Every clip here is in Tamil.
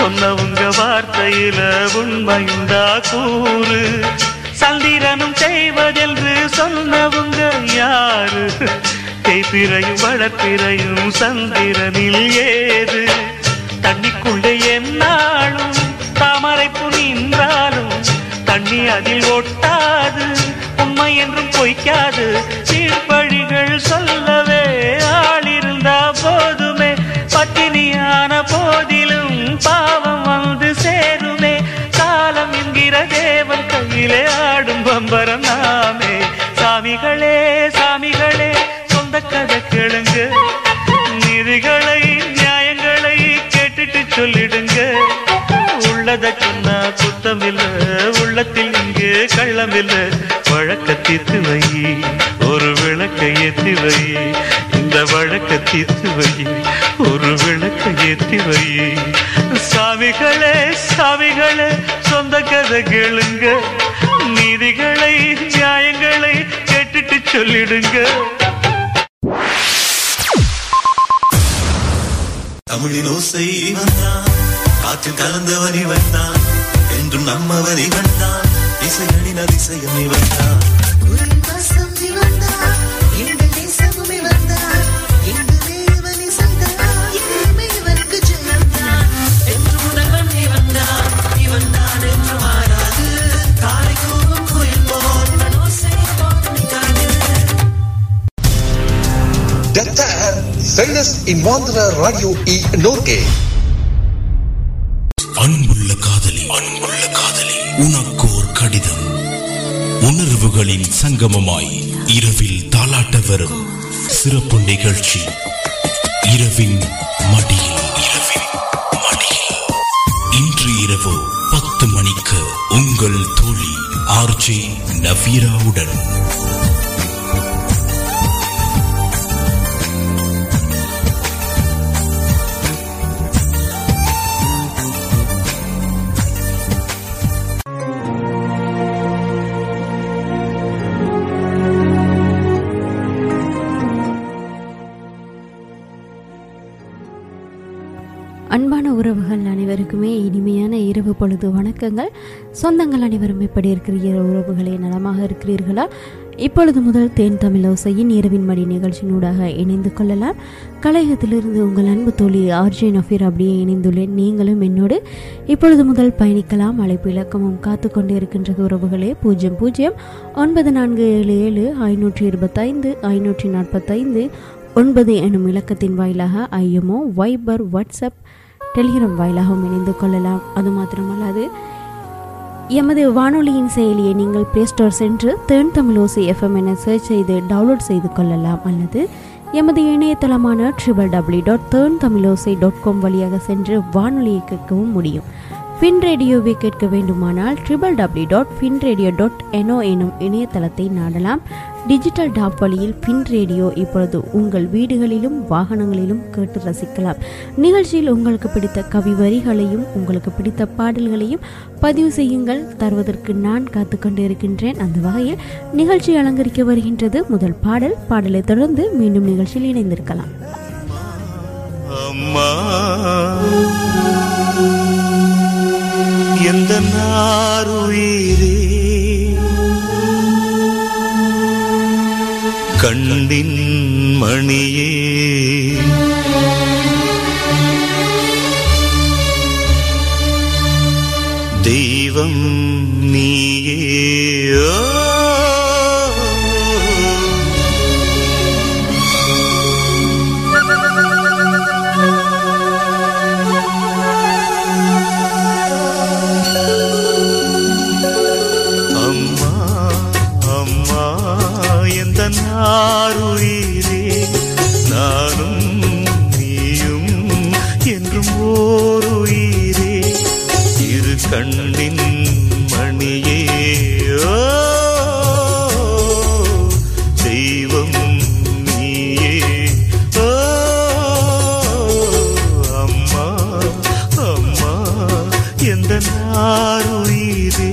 சொன்னவங்க வார்த்தையில உண்மையுண்டா கூறு சந்திரனும் செய்வதென்று சொன்னவங்க யாரு தேய்பிரையும் வளர்ப்பிறையும் சந்திரனில் ஏது தண்ணிக்குள்ளே என்னாலும் தாமரைப்பு நின்றாலும் தண்ணி அதில் ஒட்டாது உண்மை என்றும் பொய்க்காது சீர்பழிகள் சொல்லவே ஆள் இருந்தா போதுமே பட்டினியான போதிலும் பாவம் வந்து சேருமே காலம் என்கிற தேவன் கையிலே ஆடும் பம்பரம் நாமே சாமிகளே சாமிகளே சொந்த கதை கேளுங்க நீதிகளை நியாயங்களை கேட்டுட்டு சொல்லிடுங்க உள்ளத சொன்னா குத்தமில்ல உள்ளத்தில் இங்கு கள்ளமில்ல வழக்க தீர்த்து வை ஒரு விளக்கை ஏத்தி வை இந்த வழக்க தீர்த்து வை ஒரு விளக்கை ஏத்தி வை சாமிகளே சாமிகளே சொந்த கதை கேளுங்க நீதிகளை நியாயங்களை கேட்டுட்டு சொல்லிடுங்க தமிழின் ஓசை வந்தான் காற்றில் கலந்தவன் இவன் தான் என்றும் நம்மவன் இவன் தான் இசையடின் அதிசயம் இவன் தான் ஒரு மாசம் இவன்தான், எங்கள் தேசமும் இவன்தான், எங்கள் தேவன் இசைதான், என்றுமே இவனுக்கு ஜெயம்தான். என்று முதல்வன் இவன்தான், இவன்தான் என்று மாறாது, காலை கூவும் குயில் போல் இவன் ஓசை போல் Dr. Sinus in Wandra Radio e Norge. அன்புள்ள காதலி அன்புள்ள காதலி உனக்கோர் கடிதம் உணர்வுகளின் சங்கமமாய் இரவில் தாலாட்ட வரும் சிறப்பு நிகழ்ச்சி இரவின் மடியில் இரவின் மடியில் இன்று இரவு பத்து மணிக்கு உங்கள் தோழி ஆர்ஜே நவீராவுடன் அன்பான உறவுகள் அனைவருக்குமே இனிமையான இரவு பொழுது வணக்கங்கள் சொந்தங்கள் அனைவரும் எப்படி இருக்கிறீர்கள் உறவுகளே நலமாக இருக்கிறீர்களா இப்பொழுது முதல் தேன் தமிழோசையின் இரவின் மடி நிகழ்ச்சியினூடாக இணைந்து கொள்ளலாம் கலையகத்திலிருந்து உங்கள் அன்பு தோழி ஆர்ஜே நஃபீர் அப்படியே இணைந்துள்ளேன் நீங்களும் என்னோடு இப்பொழுது முதல் பயணிக்கலாம் அழைப்பு இலக்கமும் காத்து கொண்டு இருக்கின்றது உறவுகளே பூஜ்ஜியம் பூஜ்ஜியம் ஒன்பது நான்கு ஏழு ஏழு ஐநூற்றி இருபத்தைந்து ஐநூற்றி நாற்பத்தைந்து ஒன்பது எனும் இலக்கத்தின் வாயிலாக ஐஎம்ஓ வைபர் வாட்ஸ்அப் டெலிகிராம் வாயிலாகவும் இணைந்து கொள்ளலாம் அது மாத்திரமல்லாது எமது வானொலியின் செயலியை நீங்கள் பிளே ஸ்டோர் சென்று தேன் தமிழ் ஓசை எஃப்எம் என சர்ச் செய்து டவுன்லோட் செய்து கொள்ளலாம் அல்லது எமது இணையதளமான triple W dot Then Tamilosai dot com வழியாக சென்று வானொலியை கேட்கவும் முடியும் ஃபின் ரேடியோவை கேட்க வேண்டுமானால் triple W dot Fin radio dot எனோ எனும் இணையதளத்தை நாடலாம் டிஜிட்டல் டாப் வழியில் ஃபின் ரேடியோ இப்பொழுது உங்கள் வீடுகளிலும் வாகனங்களிலும் கேட்டு ரசிக்கலாம் நிகழ்ச்சியில் உங்களுக்கு பிடித்த கவி வரிகளையும் உங்களுக்கு பிடித்த பாடல்களையும் பதிவு செய்யுங்கள் தருவதற்கு நான் காத்து கொண்டு இருக்கின்றேன் அந்த வகையில் நிகழ்ச்சி அலங்கரிக்க வருகின்றது முதல் பாடல் பாடலை தொடர்ந்து மீண்டும் நிகழ்ச்சியில் இணைந்திருக்கலாம் அம்மா எந்த நாருயிரே கண்ணின் மணியே தெய்வம் நீயே ஓ. அம்மா அம்மா எந்த நாருயிரே நானும் நீயும் என்றும் ஓர் உயிரே இரு கண்ணின் மணியே ஓ, தெய்வம் நீயே ஓ, அம்மா அம்மா எந்த நாருயிரே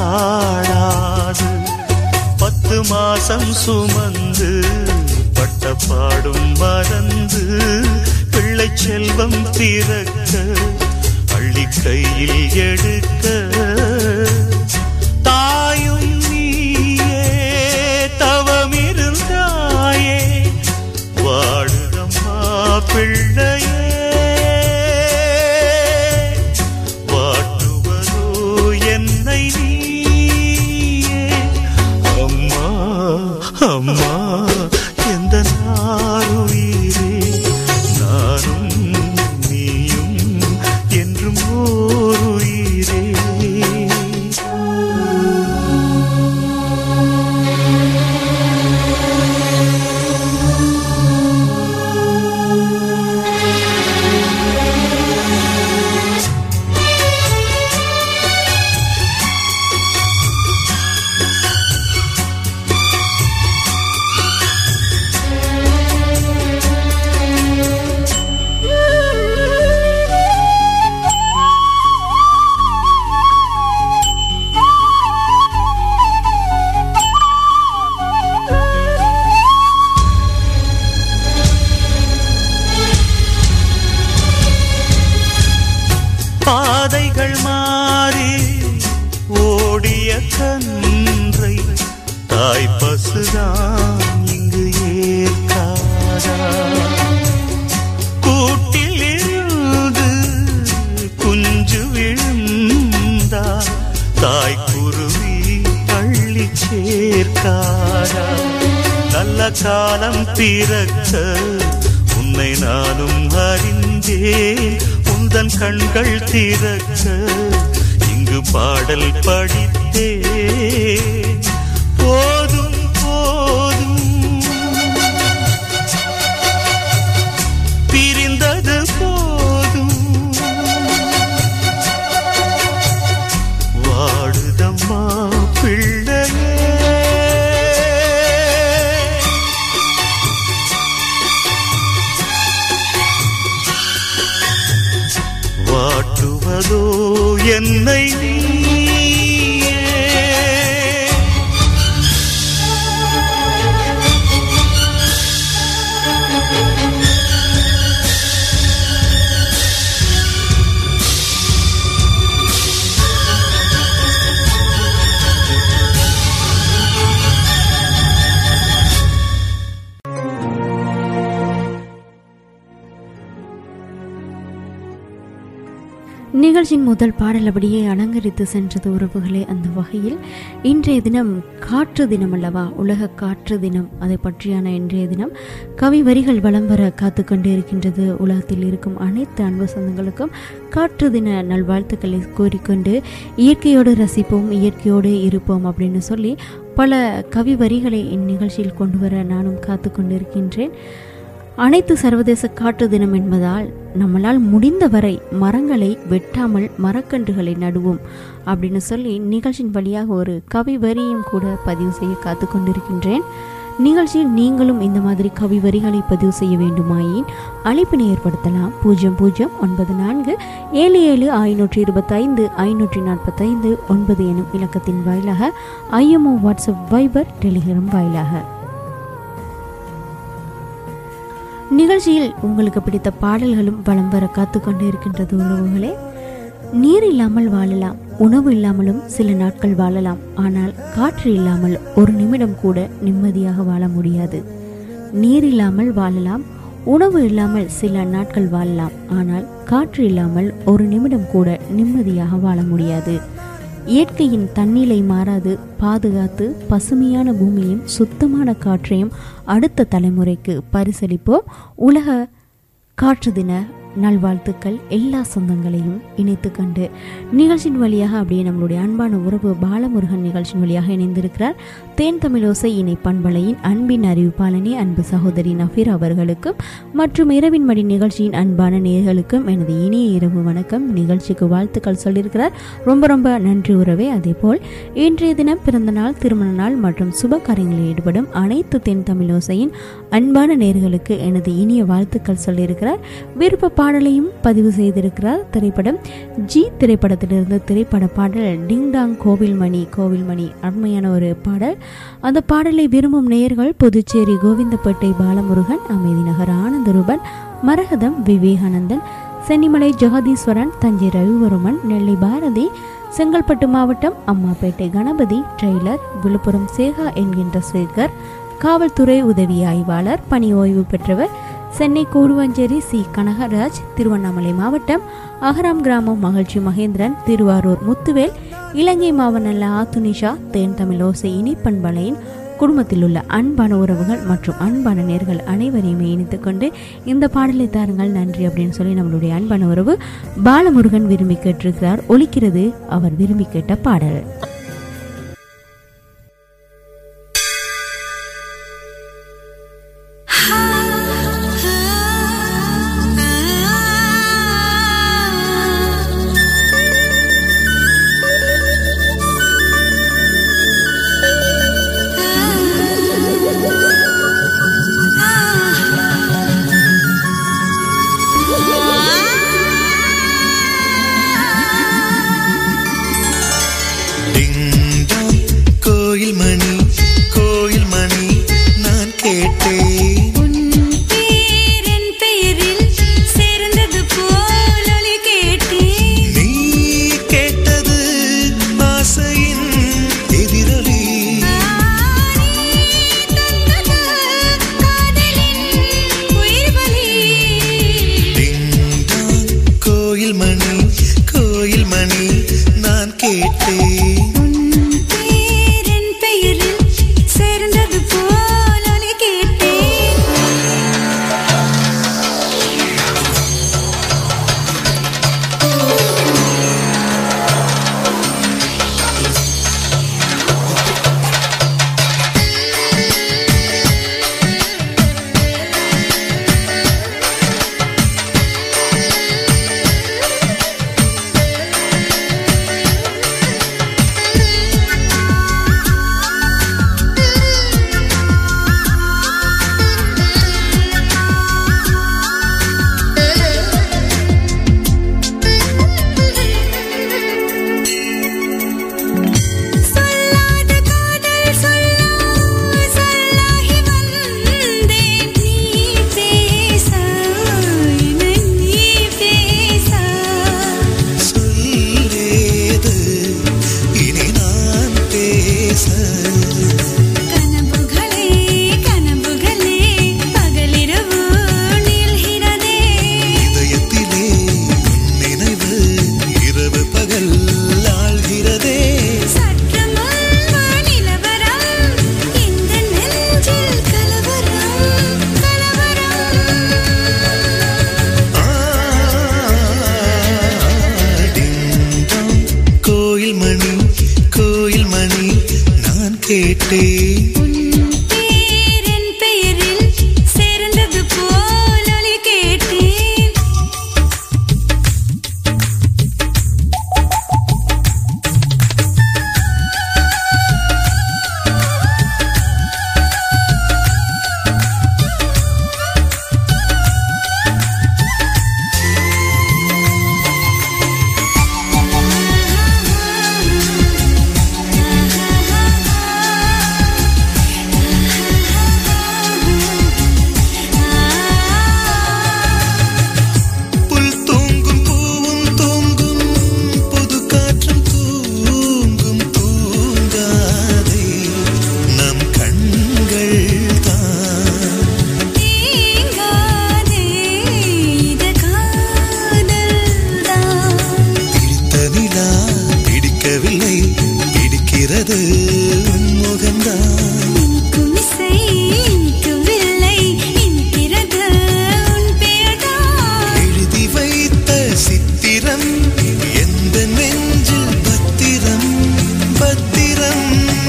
தாழாது பத்து மாசம் சுமந்து பட்ட பாடும் மறந்து பிள்ளை செல்வம் பிறக்க அள்ளி கையில் எடுக்க தாயும் நீயே தவமிருந்தாயே வாடுதம்மா பிள்ளையே வாட்டுவதோ என்னை நீயே அம்மா அம்மா எந்த நாருயிரே நானும் நீயும் என்றும் ஓர் உயிரே பாதைகள் மாறி ஓடிய கன்றை தாய் பசுதான் இங்கு ஏற்காதா கூட்டில் இருந்து குஞ்சு விழுந்தா தாய் குருவி அள்ளி சேர்க்காதா நல்ல காலம் பிறக்க உன்னை நானும் அறிந்தேன் உந்தன் கண்கள் திறக்க இங்கு பாடல் படித்தே போதும் போதும் பிரிந்தது போதும் வாடுதம்மா பிள்ளையே வாட்டுவதோ என்னை நீயே நிகழ்ச்சியின் முதல் பாடல் அப்படியே அலங்கரித்து சென்றது உறவுகளே அந்த வகையில் இன்றைய தினம் காற்று தினம் அல்லவா உலக காற்று தினம் அதை பற்றியான இன்றைய தினம் கவி வரிகள் வலம் வர காத்து கொண்டு இருக்கின்றது உலகத்தில் இருக்கும் அனைத்து அன்பு சொந்தங்களுக்கும் காற்று தின நல்வாழ்த்துக்களை கூறிக்கொண்டு இயற்கையோடு ரசிப்போம் இயற்கையோடு இருப்போம் அப்படின்னு சொல்லி பல கவி வரிகளை இந்நிகழ்ச்சியில் கொண்டு வர நானும் காத்து கொண்டிருக்கின்றேன் அனைத்து சர்வதேச காற்று தினம் என்பதால் நம்மளால் முடிந்தவரை மரங்களை வெட்டாமல் மரக்கன்றுகளை நடுவோம் அப்படின்னு சொல்லி நிகழ்ச்சியின் வழியாக ஒரு கவி வரியும் கூட பதிவு செய்ய காத்து கொண்டிருக்கின்றேன் நிகழ்ச்சியில் நீங்களும் இந்த மாதிரி கவி வரிகளை பதிவு செய்ய வேண்டுமாயின் அழைப்பினை ஏற்படுத்தலாம் பூஜ்ஜியம் பூஜ்ஜியம் ஒன்பது நான்கு ஏழு ஏழு ஐநூற்றி இருபத்தைந்து ஐநூற்றி நாற்பத்தைந்து ஒன்பது எனும் இலக்கத்தின் வாயிலாக ஐஎம்ஓ வாட்ஸ்அப் வைபர் டெலிகிராம் வாயிலாக நிகழ்ச்சியில் உங்களுக்கு பிடித்த பாடல்களும் வலம் வர காத்து கொண்டு இருக்கின்றது உறவுகளே நீர் இல்லாமல் வாழலாம் உணவு இல்லாமலும் சில நாட்கள் வாழலாம் ஆனால் காற்று இல்லாமல் ஒரு நிமிடம் கூட நிம்மதியாக வாழ முடியாது நீர் இல்லாமல் வாழலாம் உணவு இல்லாமல் சில நாட்கள் வாழலாம் ஆனால் காற்று இல்லாமல் ஒரு நிமிடம் கூட நிம்மதியாக வாழ முடியாது இயற்கையின் தன்னிலை மாறாது பாதுகாத்து பசுமையான பூமியையும் சுத்தமான காற்றையும் அடுத்த தலைமுறைக்கு பரிசளிப்போம் உலக காற்று தின நல்வாழ்த்துக்கள் எல்லா சொந்தங்களையும் இணைத்து கண்டு நிகழ்ச்சியின் வழியாக அப்படியே நம்மளுடைய அன்பான உறவு பாலமுருகன் நிகழ்ச்சியின் வழியாக இணைந்திருக்கிறார் தேன் தமிழோசை இணை பண்பலையின் அன்பின் அறிவிப்பாளனே அன்பு சகோதரி நஃபீர் அவர்களுக்கும் மற்றும் இரவின் மடி நிகழ்ச்சியின் அன்பான நேர்களுக்கும் எனது இனிய இரவு வணக்கம் நிகழ்ச்சிக்கு வாழ்த்துக்கள் சொல்லியிருக்கிறார் ரொம்ப ரொம்ப நன்றி உறவே அதேபோல் இன்றைய தினம் பிறந்த நாள் திருமண நாள் மற்றும் சுப காரியங்களில் ஈடுபடும் அனைத்து தென் தமிழோசையின் அன்பான நேர்களுக்கு எனது இனிய வாழ்த்துக்கள் சொல்லியிருக்கிறார் விருப்ப பாடலையும் பதிவு செய்திருக்கிறார் திரைப்படம் ஜி திரைப்படத்திலிருந்து திரைப்பட பாடல் டிங் டாங் கோவில்மணி கோவில்மணி அருமையான ஒரு பாடல் அந்த பாடலை விரும்பும் நேயர்கள் புதுச்சேரி கோவிந்தப்பேட்டை பாலமுருகன் அமைதி நகர் ஆனந்தரூபன் மரகதம் விவேகானந்தன் சென்னிமலை ஜெகதீஸ்வரன் தஞ்சை ரவிவர்மன் நெல்லை பாரதி செங்கல்பட்டு மாவட்டம் அம்மாப்பேட்டை கணபதி ட்ரெய்லர் விழுப்புரம் சேகா என்கின்ற சேகர் காவல்துறை உதவி ஆய்வாளர் பணி ஓய்வு பெற்றவர் சென்னை கூடுவஞ்சேரி சி கனகராஜ் திருவண்ணாமலை மாவட்டம் அகராம் கிராமம் மகிழ்ச்சி மகேந்திரன் திருவாரூர் முத்துவேல் இலங்கை மாவனல்ல ஆத்துனிஷா தேன் தமிழ் ஓசை இனிப்பண்பலையின் குடும்பத்தில் உள்ள அன்பான உறவுகள் மற்றும் அன்பான நேர்கள் அனைவரையுமே இணைத்துக் கொண்டு இந்த பாடலை தாருங்கள் நன்றி அப்படின்னு சொல்லி நம்மளுடைய அன்பான உறவு பாலமுருகன் விரும்பி கேட்டிருக்கிறார் ஒலிக்கிறது அவர் விரும்பி கேட்ட பாடல் டிங் டாங், கோயில் மணி கோயில் மணி நான் கேட்டேன் உன் பேரின் பெயரில் சேர்ந்தது போல் ஒலி கேட்டேன் நீ கேட்டது ஆசையின் எதிரொலி டிங் டாங், கோயில் மணி கோயில் மணி நான் கேட்டேன் சேர்ந்தது போல் ஒலி கேட்டேன் சொல்லாத காதல் சொல்லா சொல்லாகி வந்தேன் நீ பேச என்னை நீ பேச சொல்லேது இனி நான் பேச கனவுகளே கனவுகளே பகலிரவு நீள்கிறதே இதயத்திலே உன் நினைவு இரவு பகல் ஆழ்கிறதே சற்று முன்பு நிலவரம் இந்த நெஞ்சில் கலவரம் கலவரம் ஆடிங்கம் கோயில் மணி கோயில் மணி நான் கேட்டேன் உன் பேரின் பெயரில் சேர்ந்தது போல் ஒலி கேட்டேன் புல் தூங்கும் பூவும் தூங்கும் புது காற்றும் தூங்கும் தூங்காதே நம் கண்கள் தான் நீங்காதே இது காதல்தான் பிடித்த நிலா பிடிக்கவில்லை பிடிக்கிறது உன் முகம்தான் இனிக்கும் இசை இனிக்கவில்லை இனிக்கிறது உன் பெயர்தான் எழுதி வைத்த சித்திரம் எந்த நெஞ்சில் பத்திரம் பத்திரம்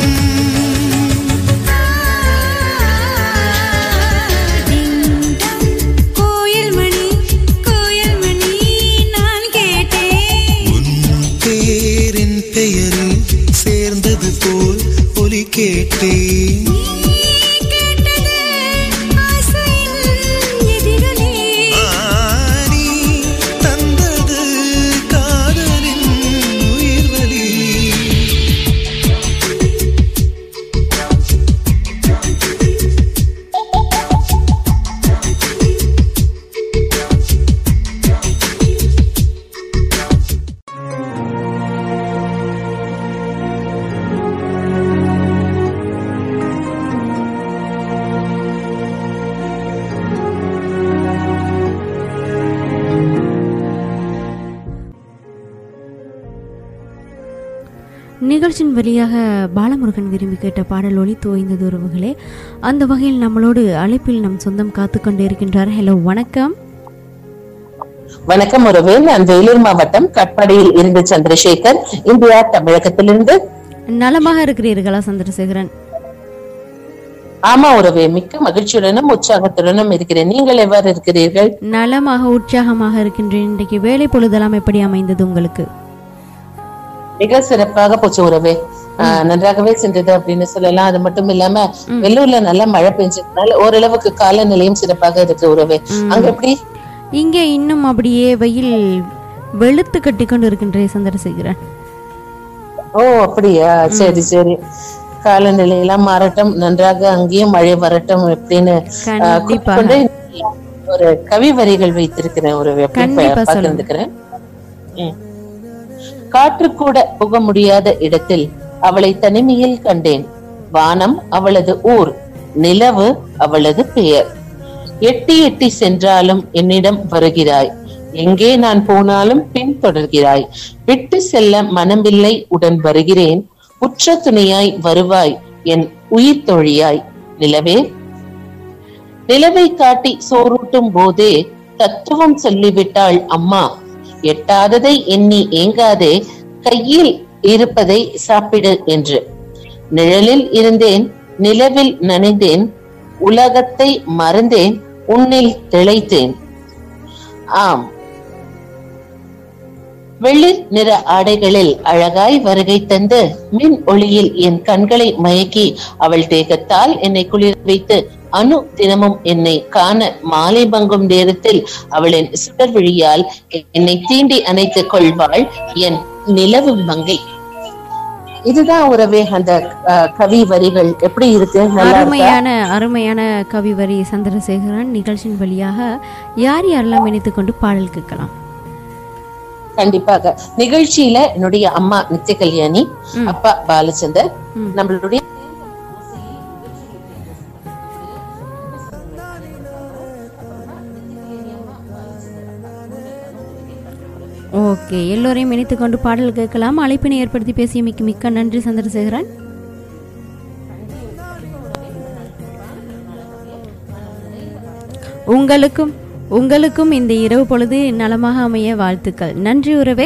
டிங்டாங், கோயில் மணி கோயில் மணி நான் கேட்டேன் உன் பேரின் பெயரில் சேர்ந்தது போல் ஒலி கேட்டேன் நீ கேட்டது ஆசையின் எதிரொலி ஆ, நீ நிகழ்ச்சியின் வழியாக பாலமுருகன் விரும்பி கேட்ட பாடல் ஒளி தோய்ந்தது உறவுகளே அந்த வகையில் நம்மளோடு அழைப்பில் நம் சொந்தம் காத்து கொண்டு இருக்கின்றார் ஹலோ வணக்கம் வணக்கம் உறவே நான் வேலூர் மாவட்டம் கட்பாடியில் இருந்து சந்திரசேகர் இந்தியா தமிழகத்திலிருந்து நலமாக இருக்கிறீர்களா சந்திரசேகரன் ஆமா உறவே மிக்க மகிழ்ச்சியுடனும் உற்சாகத்துடனும் இருக்கிறேன் நீங்கள் எவ்வாறு இருக்கிறீர்கள் நலமாக உற்சாகமாக இருக்கின்றேன் இன்றைக்கு வேலை பொழுதெல்லாம் எப்படி அமைந்தது உங்களுக்கு மிக சிறப்பாக போச்சு உறவே ஆஹ், நன்றாகவே சென்றது அப்படின்னு சொல்லலாம் அது மட்டும் இல்லாம வெள்ளூர்ல நல்ல மழை பெஞ்சதுனால ஓரளவுக்கு காலநிலையும் சிறப்பாக இருக்கு உறவே அங்க எப்படி இங்கே இன்னும் அப்படியே வெயில் வெளுத்து கட்டி கொண்டு இருக்கின்றேன் சந்திரசேகரன் ஓ அப்படியா சரி சரி காலநிலை எல்லாம் மாறட்டும் நன்றாக அங்கேயும் மழை வரட்டும் அப்படின்னு ஆஹ், கண்டிப்பாக. கொண்டு ஒரு கவி வரிகள் வைத்திருக்கிறேன் ஒரு கண்டிப்பா சொல்லுங்க. பார்த்திருக்கிறேன் காற்று கூட புக முடியாத இடத்தில் அவளை தனிமையில் கண்டேன் வானம் அவளது ஊர் நிலவு அவளது பெயர் எட்டி எட்டி சென்றாலும் என்னிடம் வருகிறாய் எங்கே நான் போனாலும் பின் தொடர்கிறாய் விட்டு செல்ல மனமில்லை உடன் வருகிறேன் உற்ற துணையாய் வருவாய் என் உயிர் தோழியாய் நிலவே நிலவை காட்டி சோறூட்டும் போதே தத்துவம் சொல்லிவிட்டாள் அம்மா எட்டாததை எண்ணி ஏங்காதே கையில் இருப்பதை சாப்பிடு என்று நிழலில் இருந்தேன் நிலவில் நனைந்தேன் உலகத்தை மறந்தேன் உன்னில் திளைத்தேன் ஆம் வெளிர் நிற ஆடைகளில் அழகாய் வருகை தந்து மின் ஒளியில் என் கண்களை மயக்கி அவள் தேகத்தால் என்னை குளிர வைத்து அணு தினமும் என்னை காண மாலை பங்கும் நேரத்தில் அவளின் சுடர் விழியால் என்னை தீண்டி அணைத்துக் கொள்வாள் என் நிலவு மங்கை இதுதான் உறவே அந்த அஹ், கவி வரிகள் எப்படி இருக்கு நல்லா இருக்கா? அருமையான அருமையான கவி வரி சந்திரசேகரன் நிகழ்ச்சியின் வழியாக யார் யாரெல்லாம் இணைத்துக் கொண்டு பாடல் கேட்கலாம் கண்டிப்பாக நிகழ்ச்சியில என்னுடைய அம்மா நித்திய கல்யாணி அப்பா பாலச்சந்தர் நம்மளுடைய ஓகே எல்லோரையும் இணைத்துக் கொண்டு பாடல் கேட்கலாம் அழைப்பினை ஏற்படுத்தி பேசிய மிக்க மிக்க நன்றி சந்திரசேகரன் உங்களுக்கும் உங்களுக்கும் இந்த இரவு பொழுது நலமாக அமைய வாழ்த்துக்கள் நன்றி உறவே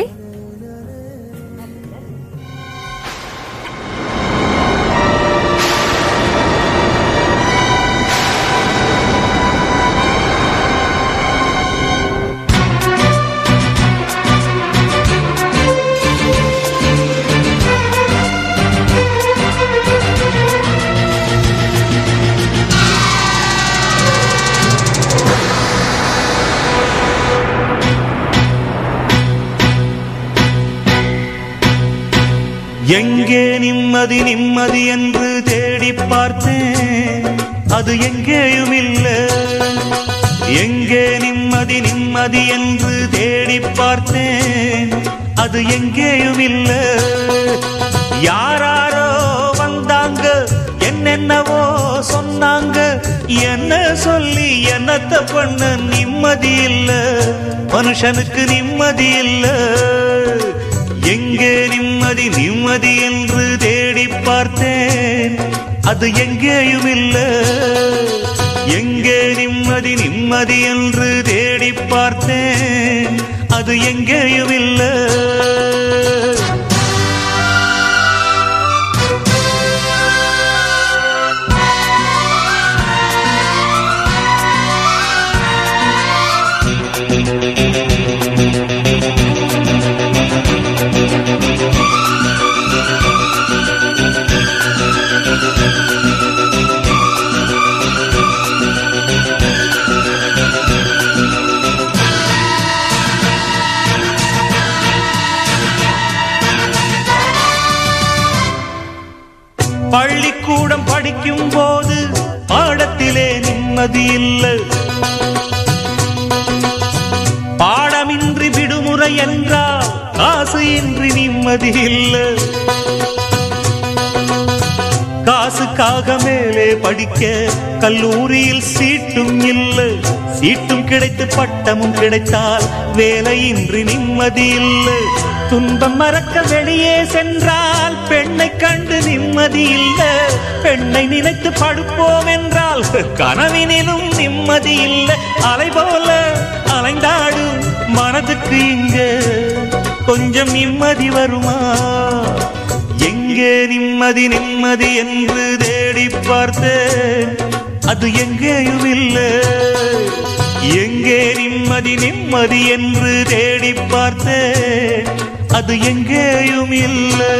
எங்கே நிம்மதி நிம்மதி என்று தேடி பார்த்தேன் அது எங்கேயும் இல்ல எங்கே நிம்மதி நிம்மதி என்று தேடி பார்த்தேன் அது எங்கேயும் இல்ல யாராரோ வந்தாங்க என்னென்னவோ சொன்னாங்க என்ன சொல்லி என்னத்த பண்ண நிம்மதி இல்ல மனுஷனுக்கு நிம்மதி இல்ல எங்கே நிம்மதி நிம்மதி என்று தேடி பார்த்தேன் அது எங்கேயும் இல்ல எங்கே நிம்மதி நிம்மதி என்று தேடி பார்த்தேன் அது எங்கேயும் இல்ல பள்ளிக்கூடம் படிக்கும் போது பாடத்திலே நிம்மதி இல்லை பாடமின்றி விடுமுறை என்றால் காசு இன்றி நிம்மதி இல்லை காசுக்காக மேலே படிக்க கல்லூரியில் சீட்டும் இல்லை சீட்டும் கிடைத்து பட்டமும் கிடைத்தால் வேலையின்றி நிம்மதி இல்லை துன்பம் மறக்க வெளியே சென்றால் பெண்ணை கண்டு நிம்மதி இல்ல பெண்ணை நினைத்து படுப்போம் என்றால் கனவினிலும் நிம்மதி இல்ல அலை போல அலைந்தாடும் மனதுக்கு இங்க கொஞ்சம் நிம்மதி வருமா எங்கே நிம்மதி நிம்மதி என்று தேடி பார்த்தேன் அது எங்கேயும் இல்லை எங்கே நிம்மதி நிம்மதி என்று தேடி பார்த்தேன் அது எங்கேயும் இல்லை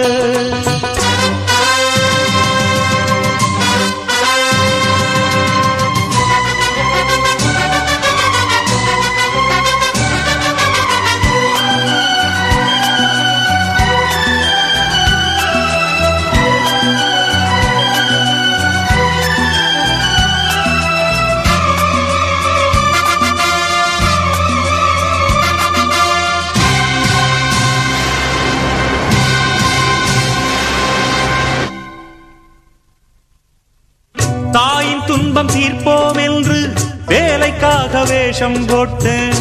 தாயின் துன்பம் தீர்ப்போம் என்று வேலைக்காக வேஷம் போட்டேன்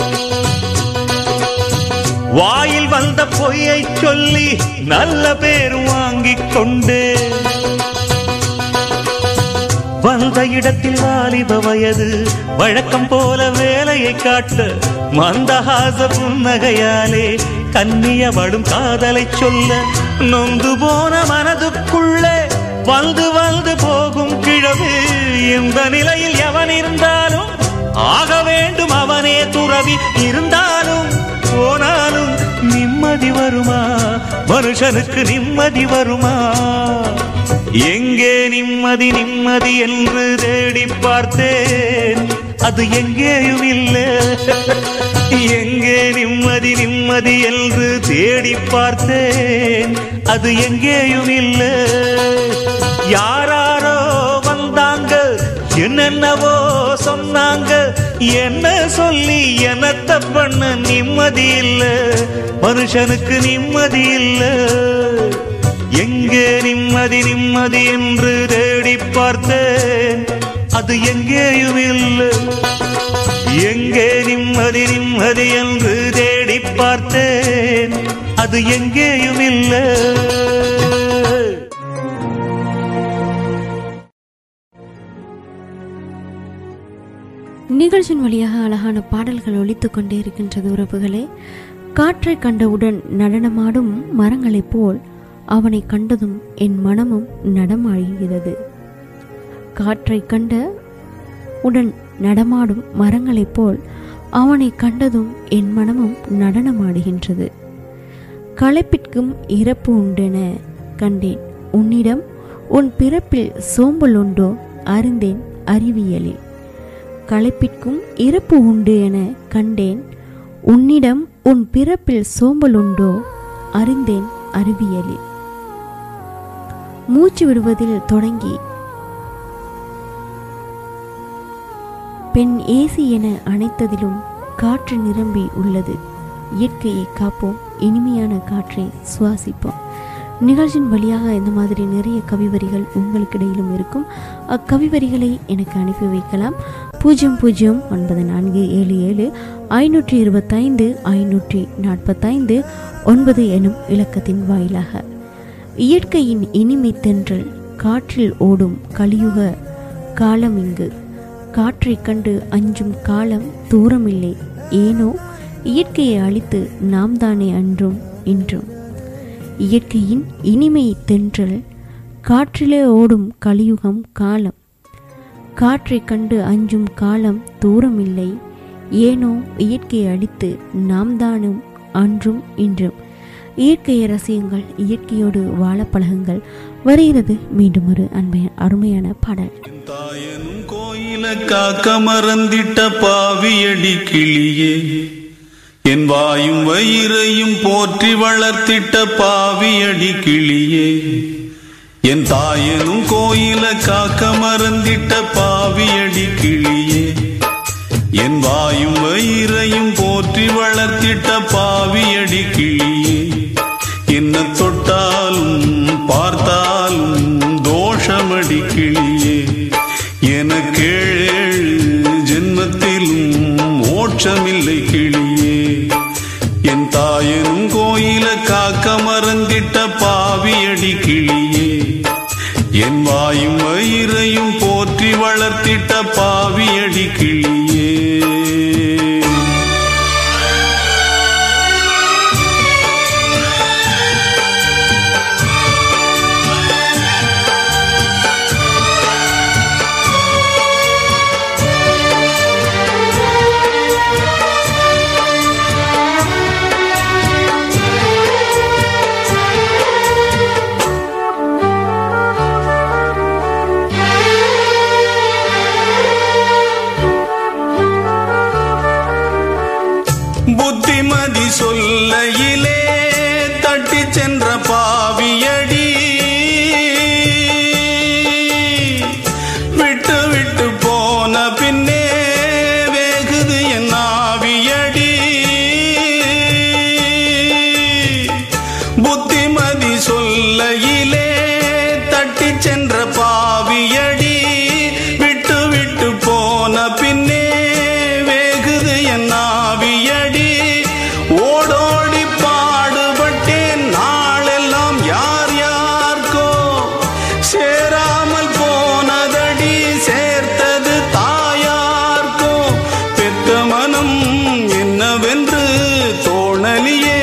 வாயில் வந்த பொய்யை சொல்லி நல்ல பேர் வாங்கிக் கொண்டு வந்த இடத்தில் வாலிப வயது வழக்கம் போல வேலையை காட்ட மந்தஹாச புன்னகையாலே கன்னியவடும் காதலை சொல்ல நொந்து போன மனதுக்குள்ளே வந்து வந்து போகும் கிழவு இந்த நிலையில் எவன் இருந்தாலும் ஆக வேண்டும் அவனே துறவி இருந்தாலும் போனாலும் நிம்மதி வருமா மனுஷனுக்கு நிம்மதி வருமா எங்கே நிம்மதி நிம்மதி என்று தேடி பார்த்தேன் அது எங்கேயும் இல்லை எங்கே நிம்மதி நிம்மதி என்று தேடி பார்த்தேன் அது எங்கேயும் இல்லை யாராரோ வந்தாங்க என்னென்னவோ சொன்னாங்க என்ன சொல்லி என்னத்த பண்ண நிம்மதி இல்ல மனுஷனுக்கு நிம்மதி இல்ல எங்கே நிம்மதி நிம்மதி என்று தேடி பார்த்தேன் அது எங்கேயும் இல்லை எங்கே நிம்மதி நிம்மதி என்று தேடி பார்த்தேன் அது எங்கேயும் இல்லை நிகழ்ச்சியின் வழியாக அழகான பாடல்கள் ஒலித்துக் கொண்டே இருக்கின்றது உறவுகளே காற்றை கண்டவுடன் நடனமாடும் மரங்களைப் போல் அவனை கண்டதும் என் மனமும் நடமாடுகிறது காற்றை கண்ட உடன் நடமாடும் மரங்களைப் போல் அவனை கண்டதும் என் மனமும் நடனமாடுகின்றது களைப்பிற்கும் இறப்பு உண்டென கண்டேன் உன்னிடம் உன் பிறப்பில் சோம்பல் உண்டோ அறிந்தேன் அறிவியலில் களைப்பிற்கும் இறப்பு உண்டு என கண்டேன் உன்னிடம் உன் பிறப்பில் சோம்பல் உண்டோ அறிந்தேன் அறிவியலில் மூச்சு விடுவதில் தொடங்கி பெண் ஏசி என அனைத்ததிலும் காற்று நிரம்பி உள்ளது இயற்கையை காப்போம் இனிமையான காற்றை சுவாசிப்போம் நிகழ்ச்சியின் வழியாக இந்த மாதிரி நிறைய கவிவரிகள் உங்களுக்கு இடையிலும் இருக்கும் அக்கவிவரிகளை எனக்கு அனுப்பி வைக்கலாம் பூஜ்ஜியம் பூஜ்ஜியம் ஒன்பது நான்கு ஏழு ஏழு ஐநூற்றி இருபத்தைந்து ஐநூற்றி நாற்பத்தைந்து ஒன்பது எனும் இலக்கத்தின் வாயிலாக இயற்கையின் இனிமை தென்றல் காற்றில் ஓடும் கலியுக காலம் இங்கு காற்றைக் கண்டு அஞ்சும் காலம் தூரமில்லை ஏனோ இயற்கையை அழித்து நாம் தானே அன்றும் இன்றும் இயற்கையின் இனிமை தென்றல் காற்றிலே ஓடும் கலியுகம் காலம் காற்றைக் கண்டு அஞ்சும் காலம் தூரமில்லை ஏனோ இயற்கையை அழித்து நாம் தானும் அன்றும் இன்றும் இயற்கையை ரசியுங்கள் இயற்கையோடு வாழ பழகுங்கள் வருகிறது மீண்டும் ஒரு அன்பை அருமையான பாடல் தாயனும் கோயில காக்க மறந்திட்ட பாவியடி கிளியே என் வாயும் வயிறையும் போற்றி வளர்த்திட்ட பாவியடி கிளியே என் தாயனும் கோயில காக்க மறந்திட்ட பாவியடி கிளியே என் வாயும் வயிறையும் போற்றி வளர்த்திட்ட பாவியடி கிளியே என்ன தொட்டாலும் பார்த்தாலும் தோஷமடி கிளியே எனக்கேழு ஜென்மத்திலும் மோட்சமில்லை கிளியே என் தாய் தாயனும் கோயில காக்க மறந்திட்ட பாவியடி கிளியே என் வாயும் வயிறையும் போற்றி வளர்த்திட்ட பாவியடி கிளியே புத்திமதி சொல்லையிலே தட்டி சென்ற பாவியடி விட்டு விட்டு போன பின்னே வேகுது என் ஆவியடி புத்திமதி சொல்லையிலே தட்டி சென்ற பாவியடி விட்டு விட்டு போன பின்னே வேகுது என் ஆவியடி ஓடோடி பாடுபட்டேன் நாளெல்லாம் யார் யார்க்கோ சேராமல் போனதடி சேர்த்தது தாயார்க்கோ பெத்த மனம் என்னவென்று தோணலியே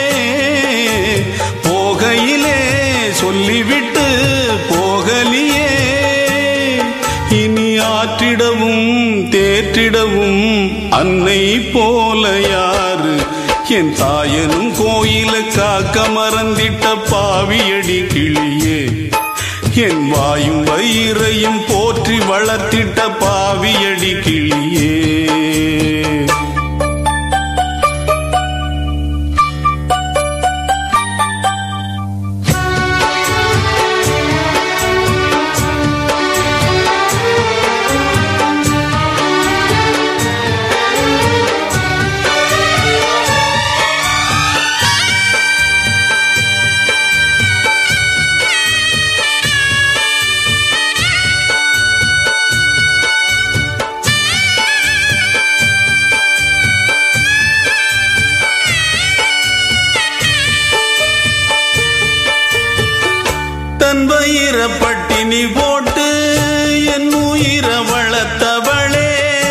போகையிலே சொல்லிவிட்டு போகலியே இனி ஆற்றிடவும் தேற்றிடவும் அன்னை போல யாரு என் தாயனும் கோயில காக்க மறந்திட்ட பாவியடி கிளியே என் வாயும் வயிறையும் போற்றி வளர்த்திட்ட பாவியடி கிளியே தன் வயிற பட்டினி போட்டு என் உயிர வளர்த்தவளே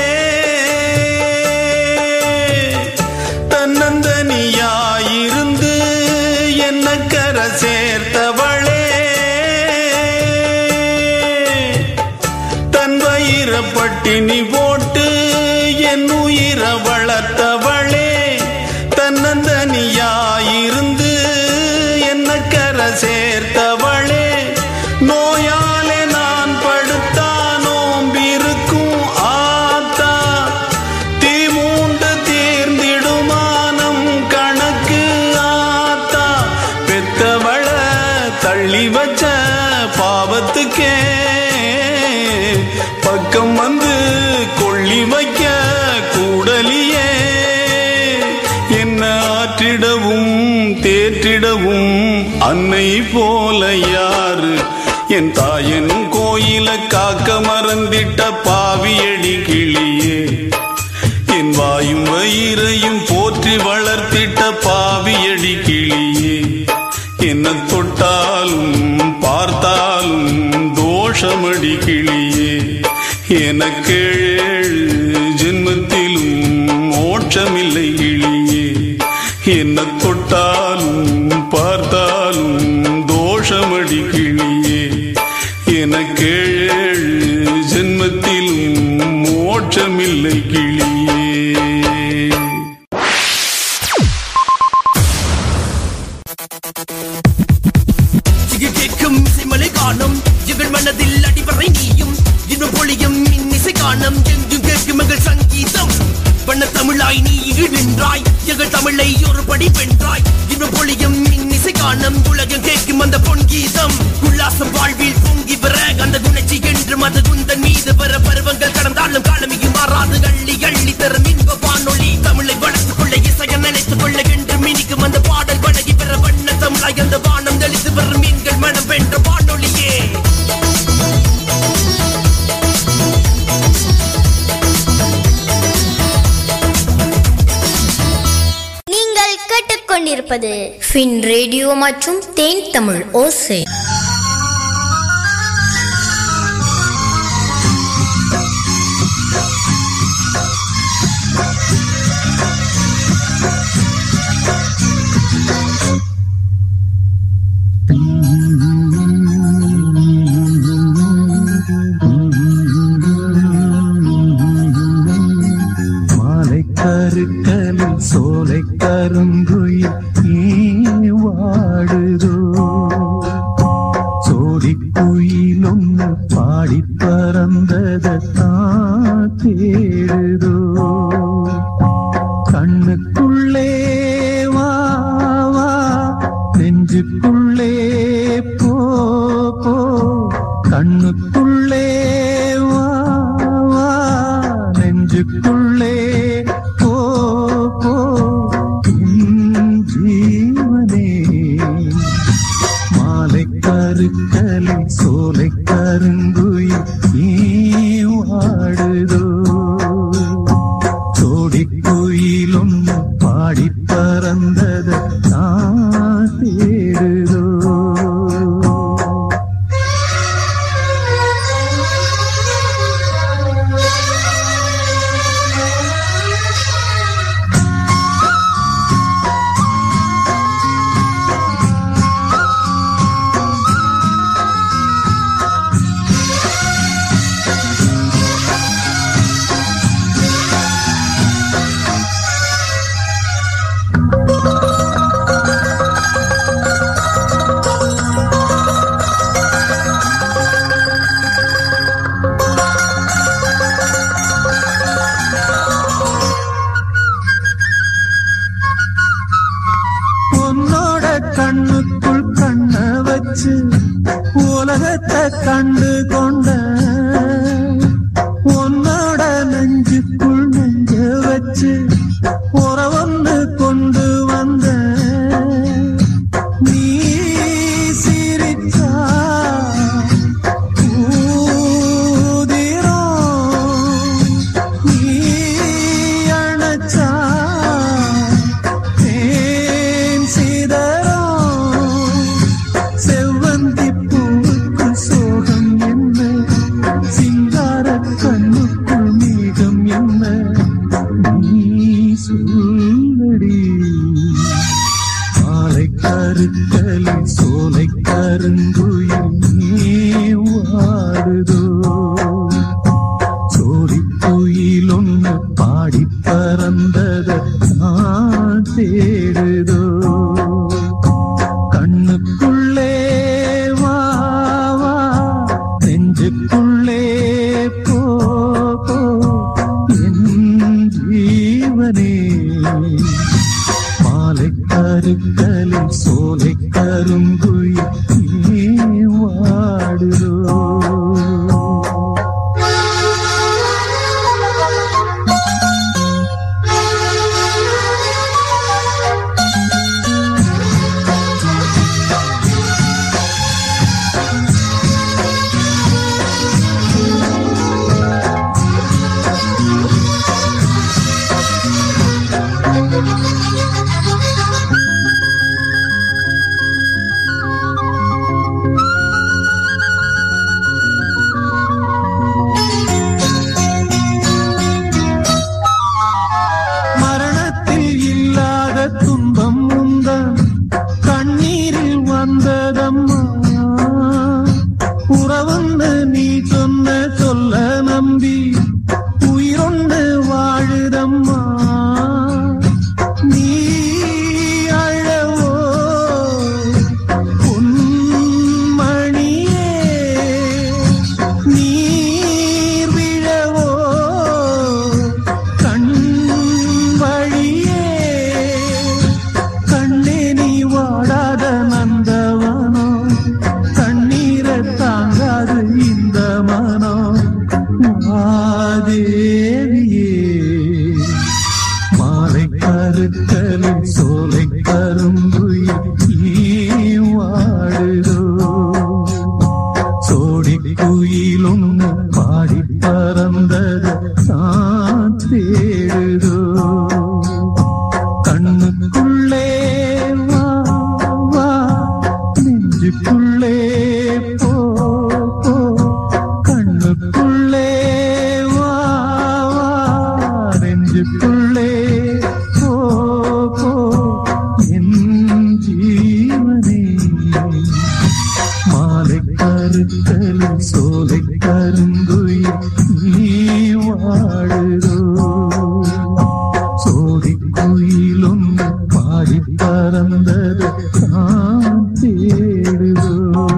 தன்னந்தனியாயிருந்து என்ன கர சேர்த்தவளே தன் வயிற பட்டினி போட்டு என் உயிர வளர்த்தவளே தன்னந்தனியாயிருந்து என்ன கர சேர்த்தவளே நோயாலே நான் படுத்தா நோம்பிருக்கும் ஆத்தா தீ மூண்டு தீர்ந்திடுமானம் கணக்கு ஆத்தா பெத்தவள தள்ளி வச்ச பாவத்துக்கே பக்கம் வந்து கொள்ளி வைக்க கூடலியே என்ன ஆற்றிடவும் தேற்றிடவும் அன்னை போல யாரு என் தாயன் கோயில காக்க மறந்திட்ட பாவியடி கிளியே என் வாயும் வயிறையும் போற்றி வளர்த்திட்ட பாவியடி கிளியே என்ன தொட்டாலும் பார்த்தாலும் தோஷமடி கிளியே எனக்கு ஏழு ஜென்மத்திலும் மோட்சமில்லை கிளியே என்ன தொட்டாலும் பார்த்தாலும் தோஷமடி கிளியே எனக்கு ஏழு ஜென்மத்திலும் மோட்சமில்லை கிளியே இங்கு கேட்கும் இசைமலை காணும் எங்கள் மனதில் அடிவரை நீயும் இன்னும் பொழியும் இன்னிசை காணும் எங்கும் கேட்கும் எங்கள் சங்கீதம் பண்ண தமிழாய் நீ இங்கு நின்றாய் எங்கள் தமிழை ஒரு படி வென்றாய் இன்னும் பொழியும் இன்னிசை காணும் உலகம் கேட்கும் அந்த பொன் கீதம் உல்லாசம் வாழ்வில் பொங்கி வர அந்த குணச்சி என்று மது குந்தன் மீது வர பருவங்கள் கடந்தாலும் காலமிகு மாறாது அள்ளி அள்ளி தரும் இன்ப வானொலி தமிழை வளர்த்துக் கொள்ள இசைய நினைத்துக் கொள்ள என்று மினிக்கும் அந்த பாடல் வழங்கி பெற வண்ண தமிழாய் அந்த வானம் தெளித்து வரும் மீன்கள் மனம் வென்ற வானொலியே நீங்கள் கேட்டுக் கேட்டுக்கொண்டிருப்பது ஃபின் ரேடியோ மற்றும் தேன் தமிழ் ஓசை மாலை கருக்கலில் சோலை கருங்குயில் நீ வாடுதோ சோடி குயில் ஒன்று பாடி பறந்ததான் தேடுதோ கண்ணுக்குள்ளே வா வா நெஞ்சுக்குள்ளே போ போ கண்ணுக்குள்ளே வா வா நெஞ்சுக்குள்ளே போ போ என் ஜீவனே மாலை கருக்கலில் சோலை கருங்குயில் நீ வாடுதோ சோடி குயில் ஒன்று பாடி பறந்தது நான் தேடுதோ உன்னோட கண்ணுக்குள் கண்ண வச்சு உலகத்தை கண்டு கொண்ட உன்னோட நெஞ்சுக்குள் நெஞ்ச வச்சு உறவொன்னு கொண்டு வந்த நீ சிரிச்சா ஊதிரம் நீ அணைச்சா தேன் சிதறும் செவ்வந்தி பூவுக்கு சோகம் என்ன சிங்கார கண்ணுக்குள் மேகம் என்ன நீ சொல்லடி மாலை கருக்கலி சோலை கருங்குயில் நீ வாடுதோ சோடி குயில் ஒன்று பாடி பறந்தத நான் தேடுதோ கண்ணுக்குள்ளே வா வா நெஞ்சுக்குள்ளே போ போ என் ஜீவனே மாலை கருக்கலில் சோலை கருங்குயில் நீ வாடுதோ மரணத்தில் இல்லாத துன்பம் உந்தன் கண்ணீரில் வந்ததம்மா உறவுன்னு நீ சொன்ன சொல்ல நம்பி உயிரொன்று வாழுதம்மா நீ அழவோ பொன்மணியே நீர் விழவோ கண் வழியே கண்ணே நீ வாடாத நந்தவனோ கண்ணீரை தாங்காது இந்த மனோ மாதேவியே மாலை கருக்கலில் சோலை கரும்புயில் நீ வாடுதோ சோடி குயில் ஒன்று பாடி பறந்தது நான் தேடுதோ கண்ணுக்குள்ளே பறந்தது நான் தேடுதோ